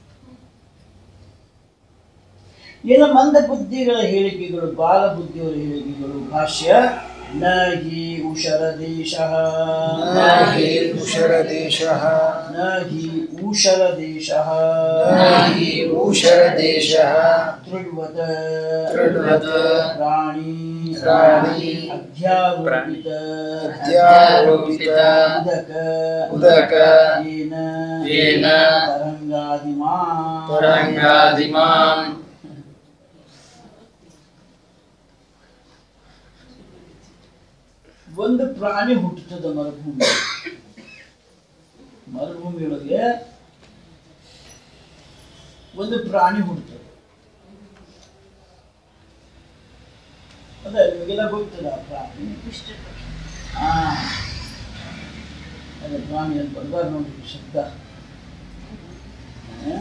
ಏನು ಮಂದ ಬುದ್ಧಿಗಳ ಹೇಳಿಕೆಗಳು ಬಾಲ ಬುದ್ಧಿಯವರ ಹೇಳಿಕೆಗಳು ಭಾಷ್ಯ ನ ಹಿ ಉಷರ ದೇಶ न हि उषरदेशः ನ ಹಿ ऊषरदेशः न हि ऊषरदेशः दृढवत् दृढवत् प्राणी प्राणी अध्यारोपित अध्यारोपित उदक उदक येन येन तरङ्गादिमा तरङ्गादिमाम् ಒಂದು ಪ್ರಾಣಿ ಹುಟ್ಟುತ್ತದೆ ಮರುಭೂಮಿ ಮರುಭೂಮಿಯೊಳಗೆ ಒಂದು ಪ್ರಾಣಿ ಹುಟ್ಟುತ್ತದೆ ಅದೇ ನಿಮಗೆಲ್ಲ ಗೊತ್ತದ ಆ ಪ್ರಾಣಿ ಹಾ ಅದೇ ಪ್ರಾಣಿ ಅಂತ ಬರ್ಬಾರ್ದು ನೋಡಿ ಶಬ್ದ ಹಾ?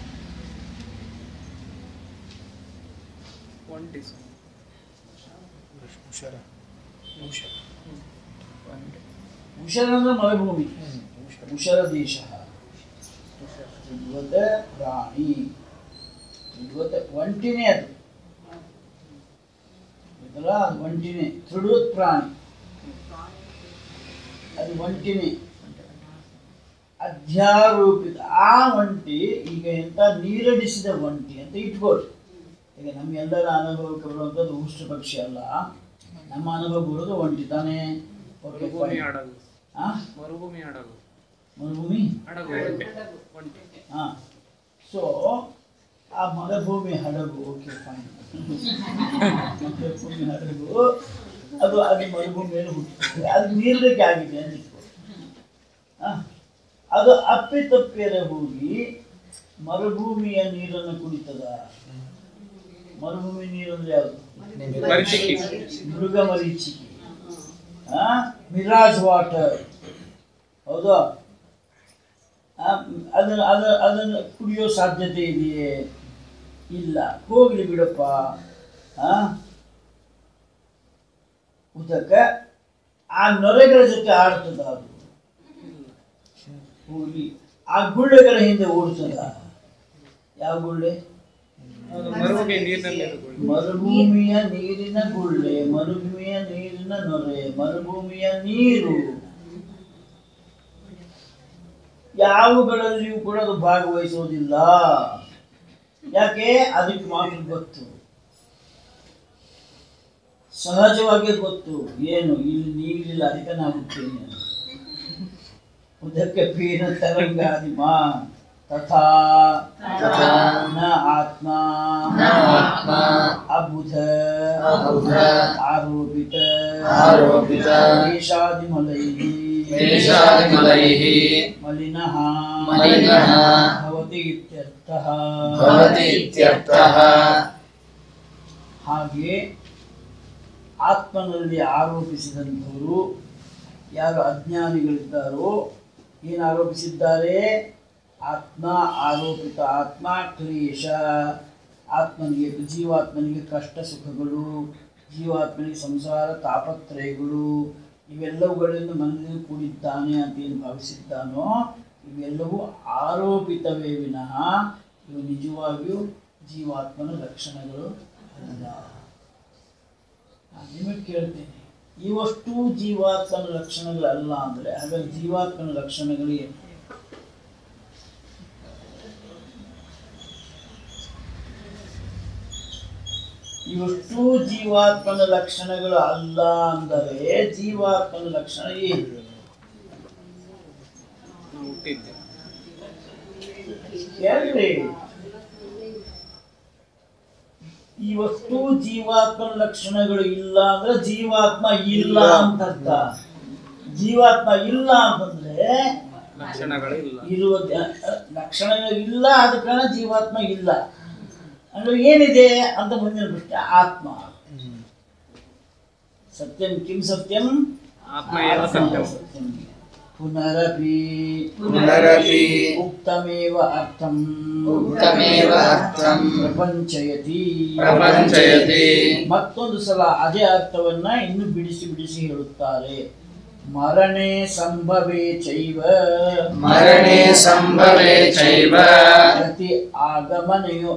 ಉಷರ ಅಂದ್ರೆ ಮರುಭೂಮಿ ಉಷರ ದೇಶ ಇವತ್ತೆ ಪ್ರಾಣಿ ಇವತ್ತೆ ಒಂಟಿನೇ ಅದು ಗೊತ್ತಲ್ಲ ಅದು ಒಂಟಿನೇ ತೃಡುವತ್ ಪ್ರಾಣಿ ಅದು ಒಂಟಿನೇ ಅಧ್ಯಾರೋಪಿತ ಆ ಒಂಟಿ ಈಗ ಎಂತ ನೀರಡಿಸಿದ ಒಂಟಿ ಅಂತ ಇಟ್ಕೊಳ್ಳಿ ಈಗ ನಮ್ಮೆಲ್ಲರ ಅನುಭವಕ್ಕೆ ಬರುವಂಥದ್ದು ಉಷ್ಟ್ರ ಪಕ್ಷಿ ಅಲ್ಲ ನಮ್ಮ ಅನುಭವ ಬರೋದು ಒಂಟಿ ತಾನೇ ಓಕೆ ಮರುಭೂಮಿ ಹಡಗು ಆ ಮರುಭೂಮಿ ಹಡಗು ಮರುಭೂಮಿ ಹಡಗು ಒಂಟೆ ಒಂಟೆ ಹಾ ಸೊ ಆ ಮರುಭೂಮಿ ಹಡಗು ಓಕೆ ಫೈನ್ ಮರುಭೂಮಿ ಹಡಗು ಅದು ಅದು ಮರುಭೂಮಿಯಲ್ಲಿ ಹುಟ್ಟುತ್ತದೆ ಅದು ನೀರಕ್ಕೆ ಆಗಿದೆ ಅಂತ ಇಟ್ಕೊ. ಆ, ಅದು ಅಪ್ಪಿ ತಪ್ಪಿಯರೆ ಹೋಗಿ ಮರುಭೂಮಿಯ ನೀರನ್ನು ಕುಡಿತದ ಮರುಭೂಮಿ ನೀರು ಅಂದ್ರೆ ಯಾವುದು ಮರೀಚಿಕೆ. ಮೃಗ ಮರೀಚಿಕೆ ಆ, ಮಿರಾಜ್ ವಾಟರ್ ಹೌದಾ ಆ, ಅದನ್ನ ಅದ ಅದನ್ನು ಕುಡಿಯೋ ಸಾಧ್ಯತೆ ಇದೆಯೇ ಇಲ್ಲ ಹೋಗ್ಲಿ ಬಿಡಪ್ಪ ಆ ಉದಕ ಆ ನೊರೆಗಳ ಜೊತೆ ಆಡ್ತದ ಅದು ಹೋಗ್ಲಿ ಆ ಗುಳ್ಳೆಗಳ ಹಿಂದೆ ಓಡ್ತದ ಯಾವ ಗುಳ್ಳೆ ಅದು ಮರುಭೂಮಿ ನೀರಿನಲ್ಲಿ ಮರುಭೂಮಿಯ ನೀರಿನ ಗುಳ್ಳೆ ಮರುಭೂಮಿಯ ನೀರಿನ ನೊರೆ ಮರುಭೂಮಿಯ ನೀರು ಯಾವುಗಳಲ್ಲಿಯೂ ಕೂಡ ಅದು ಭಾಗವಹಿಸೋದಿಲ್ಲ ಯಾಕೆ ಅದಕ್ಕೆ ಮಾತ್ರ ಗೊತ್ತು ಸಹಜವಾಗಿ ಗೊತ್ತು ಏನು ಇಲ್ಲಿ ನೀರಿಲ್ಲ ಅದಕ್ಕೆ ನಾನು ಹುಟ್ಟೇನೆ ಅಂತ. ಉದಕ್ಕೆ ಪೀನ ತರಂಗಾದಿಮ ತಥಾ ತಥಾ ನ ಆತ್ಮ ನ ಆತ್ಮ ಅಬುಧ ಅಬುಧ ಆರೋಪಿತ ಆರೋಪಿತ ದೇಶಾದಿಮಲೈः ದೇಶಾದಿಮಲೈः ಮಲಿನಃ ಮಲಿನಃ ಭವತಿ ಇತ್ಯರ್ಥಃ ಭವತಿ ಇತ್ಯರ್ಥಃ ಹಾಗೆ ಆತ್ಮನಲ್ಲಿ ಆರೋಪಿಸಿದಂಥವರು ಯಾರು ಅಜ್ಞಾನಿಗಳಿದ್ದಾರೋ ಏನು ಆರೋಪಿಸಿದ್ದಾರೆ ಆತ್ಮ ಆರೋಪಿತ ಆತ್ಮ ಕ್ಲೇಶ ಆತ್ಮನಿಗೆ ಜೀವಾತ್ಮನಿಗೆ ಕಷ್ಟ ಸುಖಗಳು ಜೀವಾತ್ಮನಿಗೆ ಸಂಸಾರ ತಾಪತ್ರಯಗಳು ಇವೆಲ್ಲವುಗಳಿಂದ ಮನದಲ್ಲಿ ಕೂಡಿದ್ದಾನೆ ಅಂತ ಏನು ಭಾವಿಸಿದ್ದಾನೋ ಇವೆಲ್ಲವೂ ಆರೋಪಿತವೇ ವಿನಃ ಇವು ನಿಜವಾಗಿಯೂ ಜೀವಾತ್ಮನ ಲಕ್ಷಣಗಳು ಅಲ್ಲ ನಾನು ನಿಮಗೆ ಕೇಳ್ತೇನೆ ಇವಷ್ಟು ಜೀವಾತ್ಮನ ಲಕ್ಷಣಗಳಲ್ಲ ಅಂದರೆ ಹಾಗಾಗಿ ಜೀವಾತ್ಮನ ಲಕ್ಷಣಗಳು ಏನು ಇವಷ್ಟು ಜೀವಾತ್ಮನ ಲಕ್ಷಣಗಳು ಅಲ್ಲ ಅಂದರೆ ಜೀವಾತ್ಮನ ಲಕ್ಷಣ ಏನು ನಾವು ಹುಟ್ಟಿದ್ದೆ ಕೇಳ್ರಿ ಇವತ್ತು ಜೀವಾತ್ಮನ ಲಕ್ಷಣಗಳು ಇಲ್ಲ ಅಂದ್ರೆ ಜೀವಾತ್ಮ ಇಲ್ಲ ಅಂತ ಅರ್ಥ ಜೀವಾತ್ಮ ಇಲ್ಲ ಅಂತಂದ್ರೆ ಲಕ್ಷಣಗಳು ಇಲ್ಲ ಇರುವ ಲಕ್ಷಣಗಳು ಇಲ್ಲ ಆದ ಕಾರಣ ಜೀವಾತ್ಮ ಇಲ್ಲ ಅಂದ್ರೆ ಏನಿದೆ ಅಂತ ಮುಂದಿನ ಪ್ರಶ್ನೆ ಆತ್ಮ ಸತ್ಯಂ ಕಿಂ ಸತ್ಯಂ ಆತ್ಮ ಏವ ಸತ್ಯಂ ಸತ್ಯಂ ಪುನರಪಿ ಪುನರಪಿ ಉಕ್ತಮೇವ ಅರ್ಥಂ ಉಕ್ತಮೇವ ಅರ್ಥಂ ಪ್ರಪಂಚಯತಿ ಪ್ರಪಂಚಯತಿ ಮತ್ತೊಂದು ಸಲ ಅದೇ ಅರ್ಥವನ್ನ ಇನ್ನು ಬಿಡಿಸಿ ಬಿಡಿಸಿ ಹೇಳುತ್ತಾರೆ ಮರಣೆ ಸಂಭವೇ ಚೈವ ಮರಣೆ ಸಂಭವೆ ಚೈವ ಗತಿ ಆಗಮನಯೋ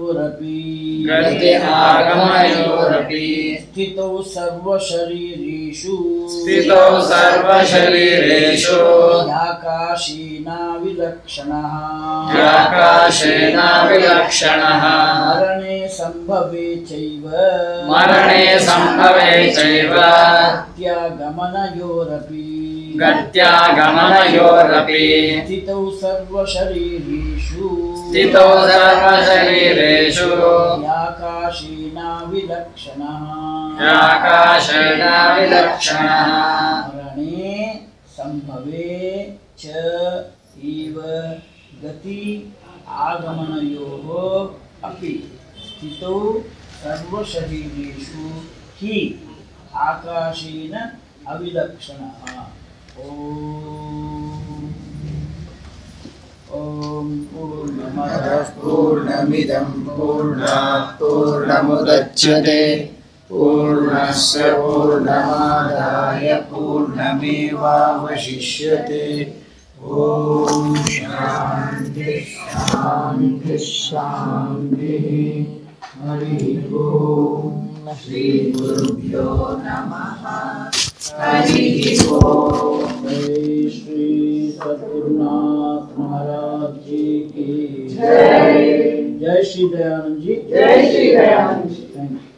ಆಗಮನಯೋರಪಿ ಗತಿ ಆಗಮಯೋರಪಿ ಸ್ಥಿತೌ ಸರ್ವಶರೀರೇಷು सर्वशरीरेषु स्थितौ सर्वशरीरेषु याकाशीना विलक्षणः याकाशेन विलक्षणः मरणे सम्भवे चैव मरणे सम्भवे चैव त्यागमनयोरपि गत्यागमनयोरपि स्थितौ सर्वशरीरेषु स्थितौ सर्वशरीरेषु याकाशीना विलक्षणः याकाशेन विलक्षणः मरणे सम्भवे च इव गति आगमनयोः अपि स्थितौ सर्वशरीरेषु हि आकाशेन अविलक्षणः ॐ ॐ पूर्णमदः पूर्णमिदं पूर्णात् पूर्णमुदच्यते पूर्णस्य पूर्णमादाय पूर्णमेवावशिष्यते ॐ शान्ति शान्ति शान्तिः हरिः ॐ श्रीगुरुभ्यो नमः हरिः ॐ जय श्री सद्गुरुनाथ महाराज जी की जय जय श्री दयानंद जी जय श्री दयानंद जी। Thank you